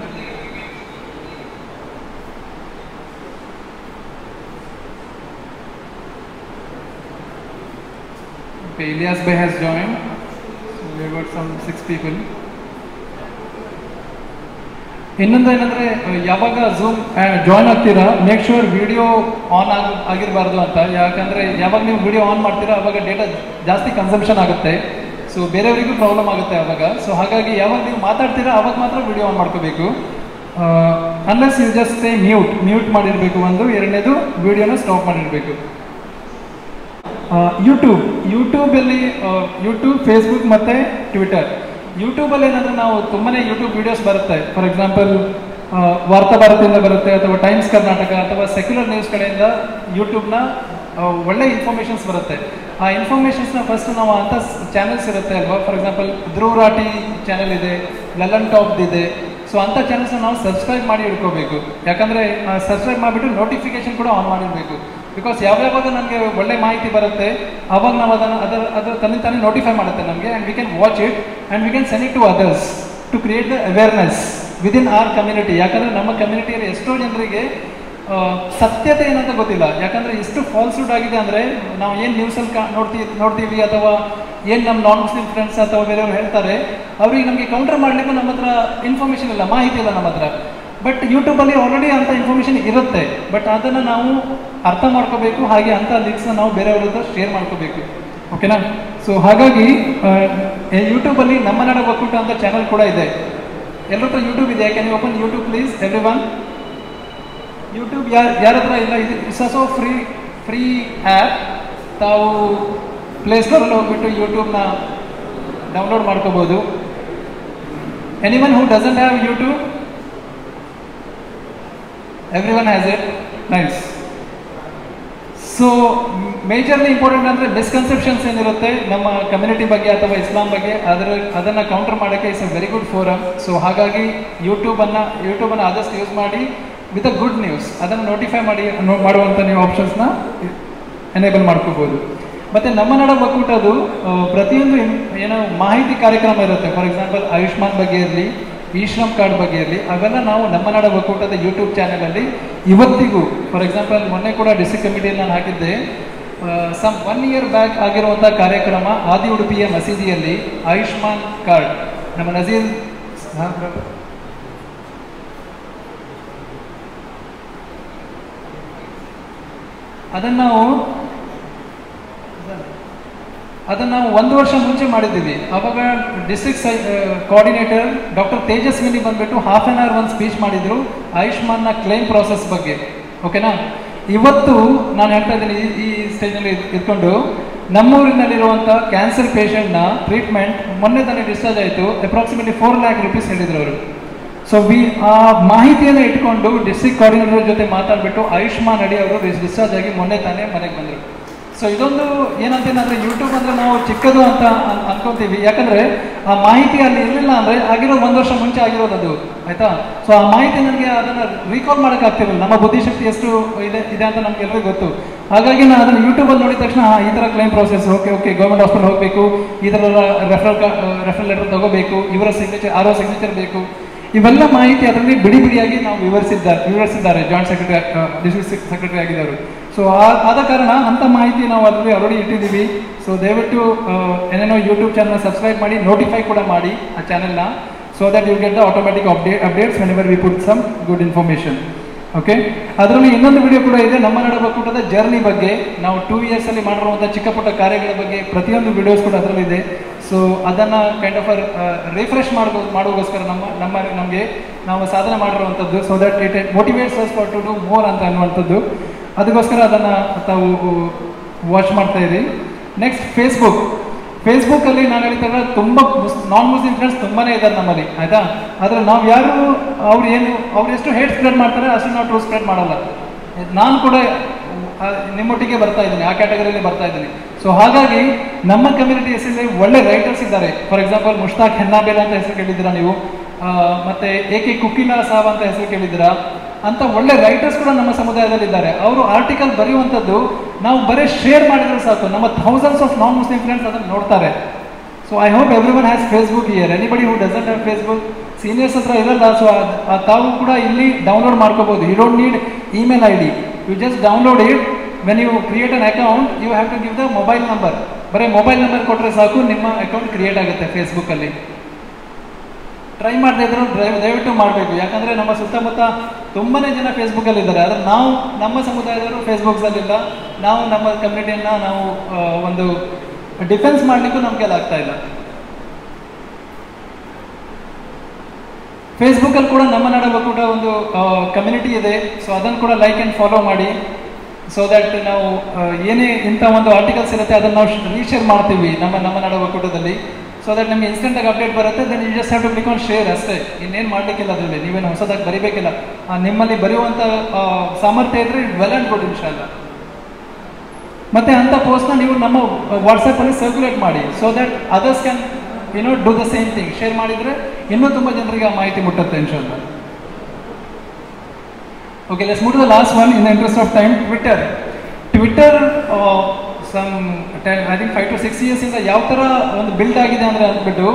Okay, Ilyas Bey has joined. So we have got some six people. ಇನ್ನೊಂದು ಏನಂದ್ರೆ ಯಾವಾಗ ಝೂಮ್ ಜಾಯ್ನ್ ಆಗ್ತೀರಾ ಮೇಕ್ ಶೂರ್ ವಿಡಿಯೋ ಆನ್ ಆಗ ಆಗಿರಬಾರ್ದು ಅಂತ ಯಾಕಂದ್ರೆ ಯಾವಾಗ ನೀವು ವಿಡಿಯೋ ಆನ್ ಮಾಡ್ತೀರಾ ಅವಾಗ ಡೇಟಾ ಜಾಸ್ತಿ ಕನ್ಸಂಪ್ಷನ್ ಆಗುತ್ತೆ ಸೊ ಬೇರೆಯವರಿಗೂ ಪ್ರಾಬ್ಲಮ್ ಆಗುತ್ತೆ ಅವಾಗ ಸೊ ಹಾಗಾಗಿ ಯಾವಾಗ ನೀವು ಮಾತಾಡ್ತೀರಾ ಅವಾಗ ಮಾತ್ರ ವಿಡಿಯೋ ಆನ್ ಮಾಡ್ಕೋಬೇಕು unless you just stay mute mute ಮಾಡಿರಬೇಕು ಒಂದು ಎರಡನೇದು ವಿಡಿಯೋನ ಸ್ಟಾಪ್ ಮಾಡಿರಬೇಕು ಯೂಟ್ಯೂಬ್ ಯೂಟ್ಯೂಬಲ್ಲಿ ಯೂಟ್ಯೂಬ್ ಫೇಸ್ಬುಕ್ ಮತ್ತು ಟ್ವಿಟರ್ ಯೂಟ್ಯೂಬಲ್ಲಿ ಏನಂದ್ರೆ ನಾವು ತುಂಬಾ ಯೂಟ್ಯೂಬ್ ವೀಡಿಯೋಸ್ ಬರುತ್ತೆ ಫಾರ್ ಎಕ್ಸಾಂಪಲ್ ವಾರ್ತಾ ಭಾರತದಿಂದ ಬರುತ್ತೆ ಅಥವಾ ಟೈಮ್ಸ್ ಕರ್ನಾಟಕ ಅಥವಾ ಸೆಕ್ಯುಲರ್ ನ್ಯೂಸ್ ಕಡೆಯಿಂದ ಯೂಟ್ಯೂಬ್ನ ಒಳ್ಳೆ ಇನ್ಫಾರ್ಮೇಷನ್ಸ್ ಬರುತ್ತೆ ಆ ಇನ್ಫಾರ್ಮೇಷನ್ಸ್ನ ಫಸ್ಟ್ ನಾವು ಅಂಥ ಚಾನೆಲ್ಸ್ ಇರುತ್ತೆ ಅಲ್ವಾ ಫಾರ್ ಎಕ್ಸಾಂಪಲ್ ಧ್ರುವ್ ರಾಟಿ ಚಾನೆಲ್ ಇದೆ ಲಲನ್ ಟಾಪ್ ಇದೆ ಸೊ ಅಂಥ ಚಾನಲ್ಸ್ನ ನಾವು ಸಬ್ಸ್ಕ್ರೈಬ್ ಮಾಡಿ ಇಟ್ಕೋಬೇಕು ಯಾಕಂದರೆ ಸಬ್ಸ್ಕ್ರೈಬ್ ಮಾಡಿಬಿಟ್ಟು ನೋಟಿಫಿಕೇಶನ್ ಕೂಡ ಆನ್ ಮಾಡಿರಬೇಕು ಬಿಕಾಸ್ ಯಾವ್ಯಾವಾಗ ನನಗೆ ಒಳ್ಳೆ ಮಾಹಿತಿ ಬರುತ್ತೆ ಅವಾಗ ನಾವು ಅದನ್ನು ಅದರ ಅದರ ತನ್ನಿಂದ ತಾನೇ ನೋಟಿಫೈ ಮಾಡುತ್ತೆ ನಮಗೆ and we can watch it and we can send it to others to create the awareness within our community ಯಾಕಂದರೆ ನಮ್ಮ ಕಮ್ಯುನಿಟಿಯಲ್ಲಿ ಎಷ್ಟೋ ಜನರಿಗೆ ಆ, ಸತ್ಯತೆ ಏನಂತ ಗೊತ್ತಿಲ್ಲ ಯಾಕಂದರೆ ಎಷ್ಟು ಫಾಲ್ಸ್ಹುಡ್ ಆಗಿದೆ ಅಂದರೆ ನಾವು ಏನು ನ್ಯೂಸಲ್ಲಿ ಕಾ ನೋಡ್ತೀವಿ ನೋಡ್ತೀವಿ ಅಥವಾ ಏನು ನಮ್ಮ ನಾನ್ ಮುಸ್ಲಿಂ ಫ್ರೆಂಡ್ಸ್ ಅಥವಾ ಬೇರೆಯವರು ಹೇಳ್ತಾರೆ ಅವ್ರಿಗೆ ನಮಗೆ ಕೌಂಟರ್ ಮಾಡಲಿಕ್ಕೂ ನಮ್ಮ ಹತ್ರ ಇನ್ಫಾರ್ಮೇಷನ್ ಇಲ್ಲ ಮಾಹಿತಿ ಇಲ್ಲ ನಮ್ಮ ಹತ್ರ ಬಟ್ ಯೂಟ್ಯೂಬಲ್ಲಿ ಆಲ್ರೆಡಿ ಅಂಥ ಇನ್ಫಾರ್ಮೇಷನ್ ಇರುತ್ತೆ ಬಟ್ ಅದನ್ನು ನಾವು ಅರ್ಥ ಮಾಡ್ಕೋಬೇಕು ಹಾಗೆ ಅಂಥ ಲಿಂಕ್ಸ್ನ ನಾವು ಬೇರೆಯವ್ರ ಹತ್ರ ಶೇರ್ ಮಾಡ್ಕೋಬೇಕು ಓಕೆನಾ ಸೊ ಹಾಗಾಗಿ ಯೂಟ್ಯೂಬಲ್ಲಿ ನಮ್ಮ ನಾಡ ಒಕ್ಕೂಟ ಅಂತ ಚಾನಲ್ ಕೂಡ ಇದೆ ಎಲ್ಲರ ಹತ್ರ ಯೂಟ್ಯೂಬ್ ಇದೆ can you open YouTube please everyone YouTube ಯಾರ ಯಾರ ಹತ್ರ ಇಲ್ಲ ಇದು it's also free free app ತಾವು ಪ್ಲೇಸ್ಟೋರಲ್ಲಿ ಹೋಗ್ಬಿಟ್ಟು ಯೂಟ್ಯೂಬ್ನ ಡೌನ್ಲೋಡ್ ಮಾಡ್ಕೋಬೋದು anyone who doesn't have YouTube everyone has it nice so majorly important ಅಂದರೆ ಮಿಸ್ಕನ್ಸೆಪ್ಷನ್ಸ್ ಏನಿರುತ್ತೆ ನಮ್ಮ ಕಮ್ಯುನಿಟಿ ಬಗ್ಗೆ ಅಥವಾ ಇಸ್ಲಾಂ ಬಗ್ಗೆ ಅದರ ಅದನ್ನು ಕೌಂಟರ್ ಮಾಡೋಕ್ಕೆ it's a very good forum so ಹಾಗಾಗಿ ಯೂಟ್ಯೂಬನ್ನು ಯೂಟ್ಯೂಬನ್ನು ಆದಷ್ಟು ಯೂಸ್ ಮಾಡಿ ವಿತ್ ಅ ಗುಡ್ ನ್ಯೂಸ್ ಅದನ್ನು ನೋಟಿಫೈ ಮಾಡಿ ನೋ- ಮಾಡುವಂಥ ನೀವು ಆಪ್ಷನ್ಸ್ನ ಎನೇಬಲ್ ಮಾಡ್ಕೋಬೋದು ಮತ್ತು ನಮ್ಮ ನಾಡ ಒಕ್ಕೂಟದು ಆ, ಪ್ರತಿಯೊಂದು ಇನ್- ಏನೋ ಮಾಹಿತಿ ಕಾರ್ಯಕ್ರಮ ಇರುತ್ತೆ ಫಾರ್ ಎಕ್ಸಾಂಪಲ್ ಆಯುಷ್ಮಾನ್ ಬಗ್ಗೆ ಇರಲಿ ಇ ಶ್ರಮ್ ಕಾರ್ಡ್ ಬಗ್ಗೆ ಇರಲಿ ಅವೆಲ್ಲ ನಾವು ನಮ್ಮ ನಾಡ ಒಕ್ಕೂಟದ ಯೂಟ್ಯೂಬ್ ಚಾನಲಲ್ಲಿ ಇವತ್ತಿಗೂ ಫಾರ್ ಎಕ್ಸಾಂಪಲ್ ಮೊನ್ನೆ ಕೂಡ ಡಿಸ್ಟ್ರಿಕ್ಟ್ ಕಮಿಟಿಯಲ್ಲಿ ನಾನು ಹಾಕಿದ್ದೆ ಸಮ್ ಒನ್ ಇಯರ್ ಬ್ಯಾಕ್ ಆಗಿರುವಂಥ ಕಾರ್ಯಕ್ರಮ ಆದಿ ಉಡುಪಿಯ ಮಸೀದಿಯಲ್ಲಿ ಆಯುಷ್ಮಾನ್ ಕಾರ್ಡ್ ನಮ್ಮ ನಜೀರ್ ಸಾಹೇಬ್ರು- ಅದನ್ನು ನಾವು ಅದನ್ನು ನಾವು ಒಂದು ವರ್ಷ ಮುಂಚೆ ಮಾಡಿದ್ದೀವಿ ಅವಾಗ ಡಿಸ್ಟ್ರಿಕ್ಟ್ ಸೈ ಕೋಆರ್ಡಿನೇಟರ್ ಡಾಕ್ಟರ್ ತೇಜಸ್ವಿನಿ ಬಂದ್ಬಿಟ್ಟು ಹಾಫ್ ಆನ್ ಅವರ್ ಒಂದು ಸ್ಪೀಚ್ ಮಾಡಿದರು ಆಯುಷ್ಮಾನ್ನ ಕ್ಲೈಮ್ ಪ್ರಾಸೆಸ್ ಬಗ್ಗೆ ಓಕೆನಾ ಇವತ್ತು ನಾನು ಹೇಳ್ತಾ ಇದ್ದೀನಿ ಈ ಈ ಸ್ಟೇಜ್ನಲ್ಲಿ ಇದ್ಕೊಂಡು ನಮ್ಮೂರಿನಲ್ಲಿರುವಂಥ ಕ್ಯಾನ್ಸರ್ ಪೇಷಂಟ್ನ ಟ್ರೀಟ್ಮೆಂಟ್ ಮೊನ್ನೆ ತಾನೇ ಡಿಸ್ಚಾರ್ಜ್ ಆಯಿತು ಅಪ್ರಾಕ್ಸಿಮೇಟ್ಲಿ ಫೋರ್ ಲ್ಯಾಕ್ ರುಪೀಸ್ ಹೇಳಿದ್ರು ಅವರು ಸೊ ವಿ ಆ ಮಾಹಿತಿಯನ್ನು ಇಟ್ಕೊಂಡು ಡಿಸ್ಟ್ರಿಕ್ಟ್ ಕೋಆರ್ಡಿನೇಟರ್ ಜೊತೆ ಮಾತಾಡ್ಬಿಟ್ಟು ಆಯುಷ್ಮಾನ್ ಅಡಿ ಅವರು ಡಿಸ್ಚಾರ್ಜ್ ಆಗಿ ಮೊನ್ನೆ ತಾನೇ ಮನೆಗೆ ಬಂದರು ಸೊ ಇದೊಂದು ಏನಂತೇನಂದ್ರೆ ಯೂಟ್ಯೂಬ್ ಅಂದ್ರೆ ನಾವು ಚಿಕ್ಕದು ಅಂತ ಅನ್- ಅನ್ಕೊಂತೀವಿ ಯಾಕಂದ್ರೆ ಆ ಮಾಹಿತಿ ಅಲ್ಲಿ ಇರಲಿಲ್ಲ ಅಂದ್ರೆ ಆಗಿರೋದು ಒಂದು ವರ್ಷ ಮುಂಚೆ ಆಗಿರೋದು ಅದು ಆಯ್ತಾ ಸೊ ಆ ಮಾಹಿತಿ ನನಗೆ ಅದನ್ನ ರೀಕಾಲ್ ಮಾಡಕ್ ಆಗ್ತಿರಲಿಲ್ಲ ನಮ್ಮ ಬುದ್ಧಿಶಕ್ತಿ ಎಷ್ಟು ಇದೆ ಇದೆ ಅಂತ ನಮ್ಗೆ ಎಲ್ಲರಿಗೂ ಗೊತ್ತು ಹಾಗಾಗಿ ನಾನು ಅದನ್ನ ಯೂಟ್ಯೂಬಲ್ಲಿ ನೋಡಿದ ತಕ್ಷಣ ಹಾ, ಈ ಥರ claim process okay okay government hospital ಹೋಗಬೇಕು ಈ ಥರ ರೆಫರಲ್ ರೆಫರಲ್ ಲೆಟರ್ ತಗೋಬೇಕು ಇವರ ಸಿಗ್ನೇಚರ್ ಆರೋ ಸಿಗ್ನೇಚರ್ ಬೇಕು ಇವೆಲ್ಲ ಮಾಹಿತಿ ಅದರಲ್ಲಿ ಬಿಡಿ ಬಿಡಿಯಾಗಿ ನಾವು ವಿವರಿಸಿದ್ದಾರೆ ವಿವರಿಸಿದ್ದಾರೆ ಜಾಯಿಂಟ್ ಸೆಕ್ರೆಟರಿ ಡಿಸ್ಟ್ರಿಕ್ಟ್ ಸೆಕ್ರೆಟರಿ ಆಗಿದ್ದಾರೆ ಸೊ ಆದ ಕಾರಣ ಅಂಥ ಮಾಹಿತಿ ನಾವು ಅದರಲ್ಲಿ ಆಲ್ರೆಡಿ ಇಟ್ಟಿದ್ದೀವಿ ಸೊ ದಯವಿಟ್ಟು ಆ, ಏನೇನೋ ಯೂಟ್ಯೂಬ್ ಚಾನಲ್ ಸಬ್ಸ್ಕ್ರೈಬ್ ಮಾಡಿ ನೋಟಿಫೈ ಕೂಡ ಮಾಡಿ ಆ ಚಾನೆಲ್ನ so that you get the automatic update updates whenever we put some good information okay ಅದರಲ್ಲಿ ಇನ್ನೊಂದು ವಿಡಿಯೋ ಕೂಡ ಇದೆ ನಮ್ಮ ನಡ ಒಕ್ಕೂಟದ ಜರ್ನಿ ಬಗ್ಗೆ ನಾವು ಟೂ ಇಯರ್ಸಲ್ಲಿ ಮಾಡಿರುವಂಥ ಚಿಕ್ಕ ಪುಟ್ಟ ಕಾರ್ಯಗಳ ಬಗ್ಗೆ ಪ್ರತಿಯೊಂದು ವಿಡಿಯೋಸ್ ಕೂಡ ಅದರಲ್ಲಿದೆ ಸೊ ಅದನ್ನು ಕೈಂಡ್ ಆಫ್ ರಿಫ್ರೆಶ್ ಮಾಡೋ ಮಾಡೋಗೋಸ್ಕರ ನಮ್ಮ ನಮ್ಮ ನಮಗೆ ನಾವು ಸಾಧನೆ ಮಾಡಿರುವಂಥದ್ದು so that it motivates us for to do more ಅಂತ ಅನ್ನುವಂಥದ್ದು ಅದಕ್ಕೋಸ್ಕರ ಅದನ್ನು ತಾವು ವಾಚ್ ಮಾಡ್ತಾ ಇರಿ ನೆಕ್ಸ್ಟ್ ಫೇಸ್ಬುಕ್ ಫೇಸ್ಬುಕ್ಕಲ್ಲಿ ನಾನು ಹೇಳ್ತಾರೆ ತುಂಬ ನಾನ್ ಮುಸ್ಲಿಂ ಫ್ರೆಂಡ್ಸ್ ತುಂಬಾನೇ ಇದ್ದಾರೆ ನಮ್ಮಲ್ಲಿ ಆಯ್ತಾ ಆದರೆ ನಾವು ಯಾರು ಅವ್ರು ಏನು ಅವ್ರು ಎಷ್ಟು ಹೇಟ್ ಸ್ಪ್ರೆಡ್ ಮಾಡ್ತಾರೆ ಅಷ್ಟು ನಾವು ಟ್ರೂ ಸ್ಪ್ರೆಡ್ ಮಾಡಲ್ಲ ನಾನು ಕೂಡ ಆ, ನಿಮ್ಮೊಟ್ಟಿಗೆ ಬರ್ತಾ ಇದ್ದೀನಿ ಆ ಕ್ಯಾಟಗರಿಯಲ್ಲಿ ಬರ್ತಾ ಇದ್ದೀನಿ ಸೊ ಹಾಗಾಗಿ ನಮ್ಮ ಕಮ್ಯುನಿಟಿ ಹೆಸರಲ್ಲಿ ಒಳ್ಳೆ ರೈಟರ್ಸ್ ಇದ್ದಾರೆ ಫಾರ್ ಎಕ್ಸಾಂಪಲ್ ಮುಷ್ತಾಕ್ ಹೆನ್ನಾಬೇಲ್ ಅಂತ ಹೆಸರು ಕೇಳಿದ್ದೀರಾ ನೀವು ಆ, ಮತ್ತೆ ಎ ಕೆ ಕುಕಿಲಾ ಸಾವ್ ಅಂತ ಹೆಸರು ಕೇಳಿದ್ದೀರಾ ಅಂತ ಒಳ್ಳೆ ರೈಟರ್ಸ್ ಕೂಡ ನಮ್ಮ ಸಮುದಾಯದಲ್ಲಿ ಇದ್ದಾರೆ ಅವರು ಆರ್ಟಿಕಲ್ ಬರೆಯುವಂಥದ್ದು ನಾವು ಬರೀ ಶೇರ್ ಮಾಡಿದ್ರೆ ಸಾಕು ನಮ್ಮ thousands of non Muslim friends ಅದನ್ನು ನೋಡ್ತಾರೆ so I hope everyone has Facebook here anybody who doesn't have Facebook seniors ಹತ್ರ ಇರಲ್ಲ ಸೊ ತಾವು ಕೂಡ ಇಲ್ಲಿ ಡೌನ್ಲೋಡ್ ಮಾಡ್ಕೋಬಹುದು you don't need email I D you just download it when you create an account you have to give the mobile number ಬರೀ mobile number ಕೊಟ್ಟರೆ ಸಾಕು ನಿಮ್ಮ ಅಕೌಂಟ್ ಕ್ರಿಯೇಟ್ ಆಗುತ್ತೆ ಫೇಸ್ಬುಕ್ಕಲ್ಲಿ ಟ್ರೈ ಮಾಡದೇ ಇದ್ರು ದಯ- ದಯವಿಟ್ಟು ಮಾಡಬೇಕು ಯಾಕಂದರೆ ನಮ್ಮ ಸುತ್ತಮುತ್ತ ತುಂಬಾ ಜನ ಫೇಸ್ಬುಕ್ಕಲ್ಲಿ ಇದ್ದಾರೆ ಆದರೆ ನಾವು ನಮ್ಮ ಸಮುದಾಯದವರು ಫೇಸ್ಬುಕ್ಸಲ್ಲಿಲ್ಲ ನಾವು ನಮ್ಮ ಕಮ್ಯುನಿಟಿಯನ್ನು ನಾವು ಆ, ಒಂದು ಡಿಫೆನ್ಸ್ ಮಾಡಲಿಕ್ಕೂ ನಮಗೆ ಆಗ್ತಾ ಇಲ್ಲ ಫೇಸ್ಬುಕ್ಕಲ್ಲಿ ಕೂಡ ನಮ್ಮ ನಡುವೆ ಕೂಡ ಒಂದು ಕಮ್ಯುನಿಟಿ ಇದೆ ಸೊ ಅದನ್ನು ಕೂಡ ಲೈಕ್ ಆ್ಯಂಡ್ ಫಾಲೋ ಮಾಡಿ ಸೊ ದಟ್ ನಾವು ಆ, ಏನೇ ಇಂಥ ಒಂದು ಆರ್ಟಿಕಲ್ಸ್ ಇರುತ್ತೆ ಅದನ್ನು ನಾವು ರೀಶೇರ್ ಮಾಡ್ತೀವಿ ನಮ್ಮ ನಮ್ಮ ನಡುವೆ ಒಕ್ಕೂಟದಲ್ಲಿ ಸೊ ದಟ್ ನಿಮಗೆ ಇನ್ಸ್ಟೆಂಟಾಗಿ ಅಪ್ಡೇಟ್ ಬರುತ್ತೆ then you just have to click on share ಅಷ್ಟೇ ಇನ್ನೇನು ಮಾಡಲಿಕ್ಕಿಲ್ಲ ಅದರಲ್ಲಿ ನೀವೇನು ಹೊಸದಾಗಿ ಬರಿಬೇಕಿಲ್ಲ ಆ, ನಿಮ್ಮಲ್ಲಿ ಬರೆಯುವಂಥ ಆ, ಸಾಮರ್ಥ್ಯ ಇದ್ದರೆ ವೆಲ್ ಆ್ಯಂಡ್ ಗುಡ್ ಇನ್ಶಾಲ್ಲ ಮತ್ತೆ ಅಂತ ಪೋಸ್ಟ್ನ ನೀವು ನಮ್ಮ ವಾಟ್ಸಪ್ಪಲ್ಲಿ ಸರ್ಕ್ಯುಲೇಟ್ ಮಾಡಿ so that others can you know do the same thing share ಮಾಡಿದರೆ ಇನ್ನೂ ತುಂಬ ಜನರಿಗೆ ಆ ಮಾಹಿತಿ ಮುಟ್ಟುತ್ತೆ ಇನ್ಶಾಲ್ಲ okay let's move to the last one in the interest of time Twitter Twitter some ten I think five to six ಇಯರ್ಸಿಂದ ಯಾವ ಥರ ಒಂದು ಬಿಲ್ಡ್ ಆಗಿದೆ ಅಂದರೆ ಅಂದ್ಬಿಟ್ಟು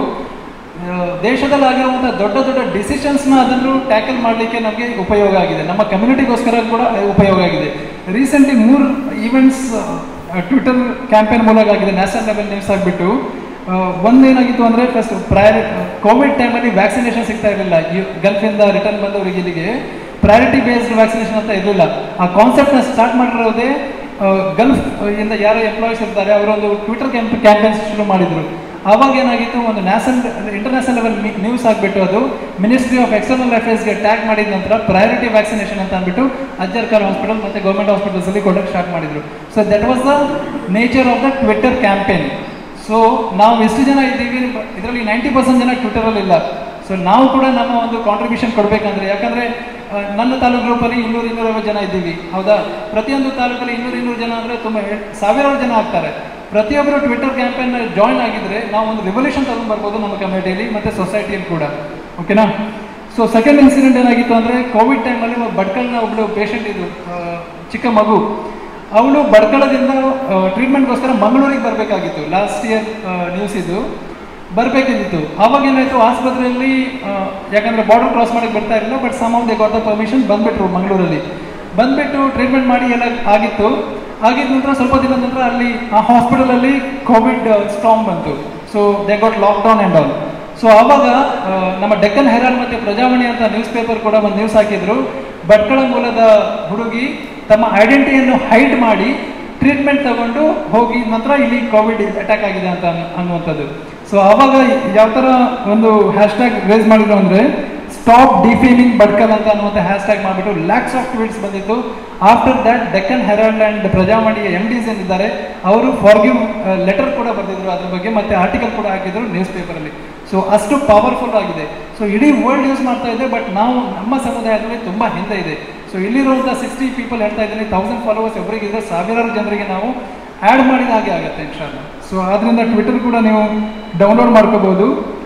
ಆ, ದೇಶದಲ್ಲಿ ಆಗಿರುವಂಥ ದೊಡ್ಡ ದೊಡ್ಡ ಡಿಸಿಷನ್ಸ್ನ ಅದನ್ನು ಟ್ಯಾಕಲ್ ಮಾಡಲಿಕ್ಕೆ ನಮಗೆ ಉಪಯೋಗ ಆಗಿದೆ ನಮ್ಮ ಕಮ್ಯುನಿಟಿಗೋಸ್ಕರ ಕೂಡ ಉಪಯೋಗ ಆಗಿದೆ ರೀಸೆಂಟ್ಲಿ ಮೂರು ಈವೆಂಟ್ಸ್ ಟ್ವಿಟರ್ ಕ್ಯಾಂಪೇನ್ ಮೂಲಕ ಆಗಿದೆ ನ್ಯಾಷನಲ್ ಲೆವೆಲ್ ನ್ಯೂಸ್ ಆಗಿಬಿಟ್ಟು ಒಂದೇನಾಗಿತ್ತು ಅಂದರೆ ಫಸ್ಟ್ ಪ್ರಯಾರಿ ಕೋವಿಡ್ ಟೈಮಲ್ಲಿ ವ್ಯಾಕ್ಸಿನೇಷನ್ ಸಿಗ್ತಾ ಇರಲಿಲ್ಲ ಗಲ್ಫಿಂದ ರಿಟರ್ನ್ ಬಂದವರಿಗೆ ಇಲ್ಲಿಗೆ ಪ್ರಯಾರಿಟಿ ಬೇಸ್ಡ್ ವ್ಯಾಕ್ಸಿನೇಷನ್ ಅಂತ ಇರಲಿಲ್ಲ ಆ ಕಾನ್ಸೆಪ್ಟ್ನ ಸ್ಟಾರ್ಟ್ ಮಾಡಿರೋದೇ ಗಲ್ಫ್ ಇಂದ ಯಾರು ಎಂಪ್ಲಾಯೀಸ್ ಇರ್ತಾರೆ ಅವರೊಂದು ಟ್ವಿಟರ್ ಕ್ಯಾಂಪ್ ಕ್ಯಾಂಪೇನ್ಸ್ ಶುರು ಮಾಡಿದರು ಆವಾಗ ಏನಾಗಿತ್ತು ಒಂದು ನ್ಯಾಷನಲ್ ಇಂಟರ್ನ್ಯಾಷನಲ್ ಲೆವೆಲ್ ನ್ಯೂಸ್ ಆಗಿಬಿಟ್ಟು ಅದು ಮಿನಿಸ್ಟ್ರಿ ಆಫ್ ಎಕ್ಸ್ಟರ್ನಲ್ ಅಫೇರ್ಸ್ಗೆ ಟ್ಯಾಗ್ ಮಾಡಿದ ನಂತರ ಪ್ರಯಾರಿಟಿ ವ್ಯಾಕ್ಸಿನೇಷನ್ ಅಂತ ಅಂದ್ಬಿಟ್ಟು ಅಜ್ಜರ್ ಖಾನ್ ಹಾಸ್ಪಿಟಲ್ ಮತ್ತು ಗೌರ್ಮೆಂಟ್ ಹಾಸ್ಪಿಟಲ್ಸಲ್ಲಿ ಕೊಡೋಕ್ಕೆ ಸ್ಟಾರ್ಟ್ ಮಾಡಿದರು so that was the nature of the Twitter campaign so ನಾವು ಎಷ್ಟು ಜನ ಇದ್ದೀವಿ ಇದರಲ್ಲಿ ನೈಂಟಿ ಪರ್ಸೆಂಟ್ ಜನ ಟ್ವಿಟರಲ್ಲಿ ಇಲ್ಲ ಸೊ ನಾವು ಕೂಡ ನಮ್ಮ ಒಂದು ಕಾಂಟ್ರಿಬ್ಯೂಷನ್ ಕೊಡಬೇಕಂದ್ರೆ ಯಾಕಂದರೆ ನನ್ನ ತಾಲೂಕು ಗ್ರೂಪಲ್ಲಿ ಇನ್ನೂರು ಇನ್ನೂರೈವತ್ತು ಜನ ಇದ್ದೀವಿ ಹೌದಾ ಪ್ರತಿಯೊಂದು ತಾಲೂಕಲ್ಲಿ ಇನ್ನೂರು ಇನ್ನೂರು ಜನ ಅಂದರೆ ತುಂಬ ಹೆ- ಸಾವಿರಾರು ಜನ ಆಗ್ತಾರೆ ಪ್ರತಿಯೊಬ್ಬರು ಟ್ವಿಟರ್ ಕ್ಯಾಂಪೇನ್ ಜಾಯ್ನ್ ಆಗಿದ್ರೆ ನಾವು ಒಂದು ರೆವಲ್ಯೂಷನ್ ತಗೊಂಡು ಬರ್ಬೋದು ನಮ್ಮ ಕಮ್ಯುನಿಟಿಯಲ್ಲಿ ಮತ್ತು ಸೊಸೈಟಿಯಲ್ಲಿ ಕೂಡ ಓಕೆನಾ ಸೊ ಸೆಕೆಂಡ್ ಇನ್ಸಿಡೆಂಟ್ ಏನಾಗಿತ್ತು ಅಂದರೆ ಕೋವಿಡ್ ಟೈಮಲ್ಲಿ ಬಡ್ಕಲ್ನ ಒಬ್ಬಳು ಪೇಷಂಟ್ ಇದು ಆ, ಚಿಕ್ಕ ಮಗು ಅವಳು ಬಡ್ಕಳದಿಂದ ಟ್ರೀಟ್ಮೆಂಟ್ಗೋಸ್ಕರ ಮಂಗಳೂರಿಗೆ ಬರಬೇಕಾಗಿತ್ತು ಲಾಸ್ಟ್ ಇಯರ್ ನ್ಯೂಸ್ ಇದು ಬರಬೇಕಿದ್ದಿತ್ತು ಆವಾಗ ಏನಾಯಿತು ಆಸ್ಪತ್ರೆಯಲ್ಲಿ ಆ, ಯಾಕಂದರೆ ಬಾರ್ಡರ್ ಕ್ರಾಸ್ ಮಾಡಕ್ಕೆ ಬರ್ತಾ ಇರಲಿಲ್ಲ but some of they got the permission ಬಂದ್ಬಿಟ್ರು ಮಂಗಳೂರಲ್ಲಿ ಬಂದ್ಬಿಟ್ಟು ಟ್ರೀಟ್ಮೆಂಟ್ ಮಾಡಿ ಎಲ್ಲ ಆಗಿತ್ತು ಆಗಿದ ನಂತರ ಸ್ವಲ್ಪ ದಿನದ ನಂತರ ಅಲ್ಲಿ ಆ ಹಾಸ್ಪಿಟಲಲ್ಲಿ ಕೋವಿಡ್ ಸ್ಟ್ರಾಂಗ್ ಬಂತು so they got lockdown and all so ಆವಾಗ ಆ, ನಮ್ಮ ಡೆಕ್ಕನ್ ಹೆರಾಲ್ಡ್ ಮತ್ತು ಪ್ರಜಾವಾಣಿ ಅಂತ ನ್ಯೂಸ್ ಪೇಪರ್ ಕೂಡ ಒಂದು ನ್ಯೂಸ್ ಹಾಕಿದ್ರು ಭಟ್ಕಳ ಮೂಲದ ಹುಡುಗಿ ತಮ್ಮ ಐಡೆಂಟಿಟಿಯನ್ನು ಹೈಡ್ ಮಾಡಿ ಟ್ರೀಟ್ಮೆಂಟ್ ತಗೊಂಡು ಹೋಗಿ ನಂತರ ಇಲ್ಲಿ ಕೋವಿಡ್ ಅಟ್ಯಾಕ್ ಆಗಿದೆ ಅಂತ ಅನ್- ಅನ್ನುವಂಥದ್ದು ಸೊ ಆವಾಗ ಯಾವ ಥರ ಒಂದು ಹ್ಯಾಶ್ ಟ್ಯಾಗ್ ರೇಸ್ ಮಾಡಿದ್ರು ಅಂದರೆ ಸ್ಟಾಪ್ ಡಿಫೇಮಿಂಗ್ ಬಡ್ಕಲ್ ಅಂತ ಅನ್ನುವಂಥ ಹ್ಯಾಶ್ ಟ್ಯಾಗ್ ಮಾಡಿಬಿಟ್ಟು ಲ್ಯಾಕ್ಸ್ ಆಫ್ ಟ್ವೀಟ್ಸ್ ಬಂದಿತ್ತು after that Deccan Herald and ಪ್ರಜಾವಾಣಿಯ ಎಮ್ ಡಿಸ್ ಏನಿದ್ದಾರೆ ಅವರು ಫಾರ್ಗಿವ್ ಲೆಟರ್ ಕೂಡ ಬರೆದಿದ್ರು ಅದ್ರ ಬಗ್ಗೆ ಮತ್ತೆ ಆರ್ಟಿಕಲ್ ಕೂಡ ಹಾಕಿದ್ರು ನ್ಯೂಸ್ ಪೇಪರಲ್ಲಿ ಸೊ ಅಷ್ಟು ಪವರ್ಫುಲ್ ಆಗಿದೆ ಸೊ ಇಡೀ ವರ್ಲ್ಡ್ ಯೂಸ್ ಮಾಡ್ತಾ ಇದೆ ಬಟ್ ನಾವು ನಮ್ಮ ಸಮುದಾಯದಲ್ಲಿ ತುಂಬ ಹಿಂದೆ ಇದೆ ಸೊ ಇಲ್ಲಿರುವಂಥ ಸಿಕ್ಸ್ಟಿ ಪೀಪಲ್ ಹೇಳ್ತಾ ಇದ್ದೀನಿ ತೌಸಂಡ್ ಫಾಲೋವರ್ಸ್ ಒಬ್ಬರಿಗಿದ್ರೆ ಸಾವಿರಾರು ಜನರಿಗೆ ನಾವು ಆ್ಯಡ್ ಮಾಡಿದ ಹಾಗೆ ಆಗುತ್ತೆ ಇನ್ಶಾಲ್ಲ ಸೊ ಆದ್ದರಿಂದ ಟ್ವಿಟರ್ ಕೂಡ ನೀವು ಡೌನ್ಲೋಡ್ ಮಾಡ್ಕೋಬೋದು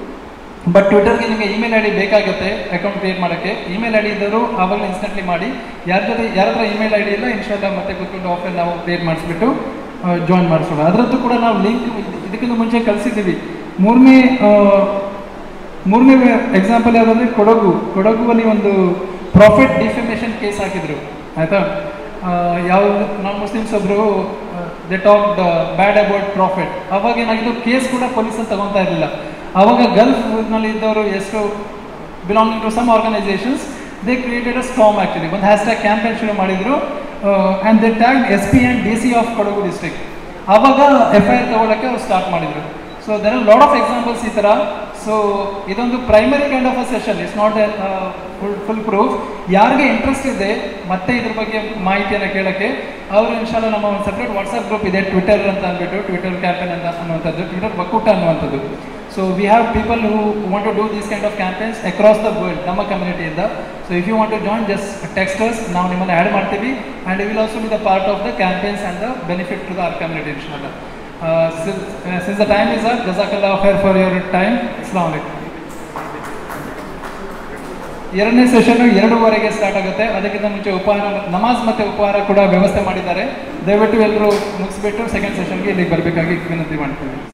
ಬಟ್ ಟ್ವಿಟರ್ಗೆ ನಿಮಗೆ ಇಮೇಲ್ ಐ ಡಿ ಬೇಕಾಗುತ್ತೆ ಅಕೌಂಟ್ ಕ್ರಿಯೇಟ್ ಮಾಡೋಕ್ಕೆ ಇಮೇಲ್ ಐ ಡಿ ಇದ್ದರು ಆವಾಗಲೇ ಇನ್ಸ್ಟೆಂಟ್ಲಿ ಮಾಡಿ ಯಾರ ಜೊತೆ ಯಾರ ಹತ್ರ ಇಮೇಲ್ ಐ ಡಿ ಇಲ್ಲ ಇನ್ಶಾಲ್ಲ ಮತ್ತೆ ಕೂತ್ಕೊಂಡು ಆಫ್ಲೈನ್ ನಾವು ಕ್ರಿಯೇಟ್ ಮಾಡಿಸ್ಬಿಟ್ಟು ಜಾಯಿನ್ ಮಾಡಿಸೋಣ ಅದರದ್ದು ಕೂಡ ನಾವು ಲಿಂಕ್ ಇದಕ್ಕಿಂತ ಮುಂಚೆ ಕಳಿಸಿದ್ದೀವಿ ಮೂರನೇ ಮೂರನೇ ಎಕ್ಸಾಂಪಲ್ ಯಾವುದಂದ್ರೆ ಕೊಡಗು ಕೊಡಗುವಲ್ಲಿ ಒಂದು ಪ್ರಾಫಿಟ್ ಡಿಫಿಮೇಷನ್ ಕೇಸ್ ಹಾಕಿದ್ರು ಆಯಿತಾ ಯಾವ ನಾನ್ ಮುಸ್ಲಿಮ್ಸ್ ಒಬ್ಬರು they talk bad about prophet ಅವಾಗ ಏನಾಗಿತ್ತು ಕೇಸ್ ಕೂಡ ಪೊಲೀಸಲ್ಲಿ ತಗೊತಾ ಇರಲಿಲ್ಲ ಅವಾಗ ಗಲ್ಫ್ನಲ್ಲಿ ಇದ್ದವರು ಎಷ್ಟು belonging to some organisations they created a storm actually ಒಂದು ಹ್ಯಾಶ್ ಟ್ಯಾಗ್ ಕ್ಯಾಂಪೇನ್ ಶುರು ಮಾಡಿದ್ರು and they tag S P and D C of Kodagu district ಆವಾಗ ಎಫ್ ಐ ಆರ್ ತಗೊಳ್ಳೋಕ್ಕೆ ಅವ್ರು ಸ್ಟಾರ್ಟ್ ಮಾಡಿದರು so there are lot of examples ಈ ಥರ so ಇದೊಂದು primary kind of a session it's not full full proof ಯಾರಿಗೆ interest ಇದೆ ಮತ್ತೆ ಇದ್ರ ಬಗ್ಗೆ ಮಾಹಿತಿಯನ್ನು ಕೇಳೋಕ್ಕೆ ಅವರು ಇನ್ಶಾಲ್ಲ ನಮ್ಮ ಒಂದು ಸಪ್ರೇಟ್ ವಾಟ್ಸಪ್ ಗ್ರೂಪ್ ಇದೆ ಟ್ವಿಟರ್ ಅಂತ ಅಂದ್ಬಿಟ್ಟು ಟ್ವಿಟರ್ ಕ್ಯಾಂಪೇನ್ ಅಂತ ಅನ್ನುವಂಥದ್ದು ಟ್ವಿಟರ್ ಒಕ್ಕೂಟ ಅನ್ನುವಂಥದ್ದು so we have people who want to do these kind of campaigns across the world ನಮ್ಮ ಕಮ್ಯುನಿಟಿಯಿಂದ so if you want to join just text us ನಾವು ನಿಮ್ಮನ್ನು ಆ್ಯಡ್ ಮಾಡ್ತೀವಿ and will also be the part of the campaigns and the benefit to the our community ಇನ್ಶಾಲ್ಲ since the time is up ಜಸಾಕಲ್ಲಾ fair for your time ಅಸ್ಲಾಂ ವಲೈಕುಮ್ ಎರಡನೇ session ಎರಡೂವರೆಗೆ start ಆಗುತ್ತೆ ಅದಕ್ಕಿಂತ ಮುಂಚೆ ಉಪಹಾರ ನಮಾಜ್ ಮತ್ತೆ ಉಪಹಾರ ಕೂಡ ವ್ಯವಸ್ಥೆ ಮಾಡಿದ್ದಾರೆ ದಯವಿಟ್ಟು ಎಲ್ಲರೂ ಮುಗಿಸ್ಬಿಟ್ಟು ಸೆಕೆಂಡ್ ಸೆಷನ್ಗೆ ಇಲ್ಲಿಗೆ ಬರಬೇಕಾಗಿ ವಿನಂತಿ ಮಾಡ್ತೀವಿ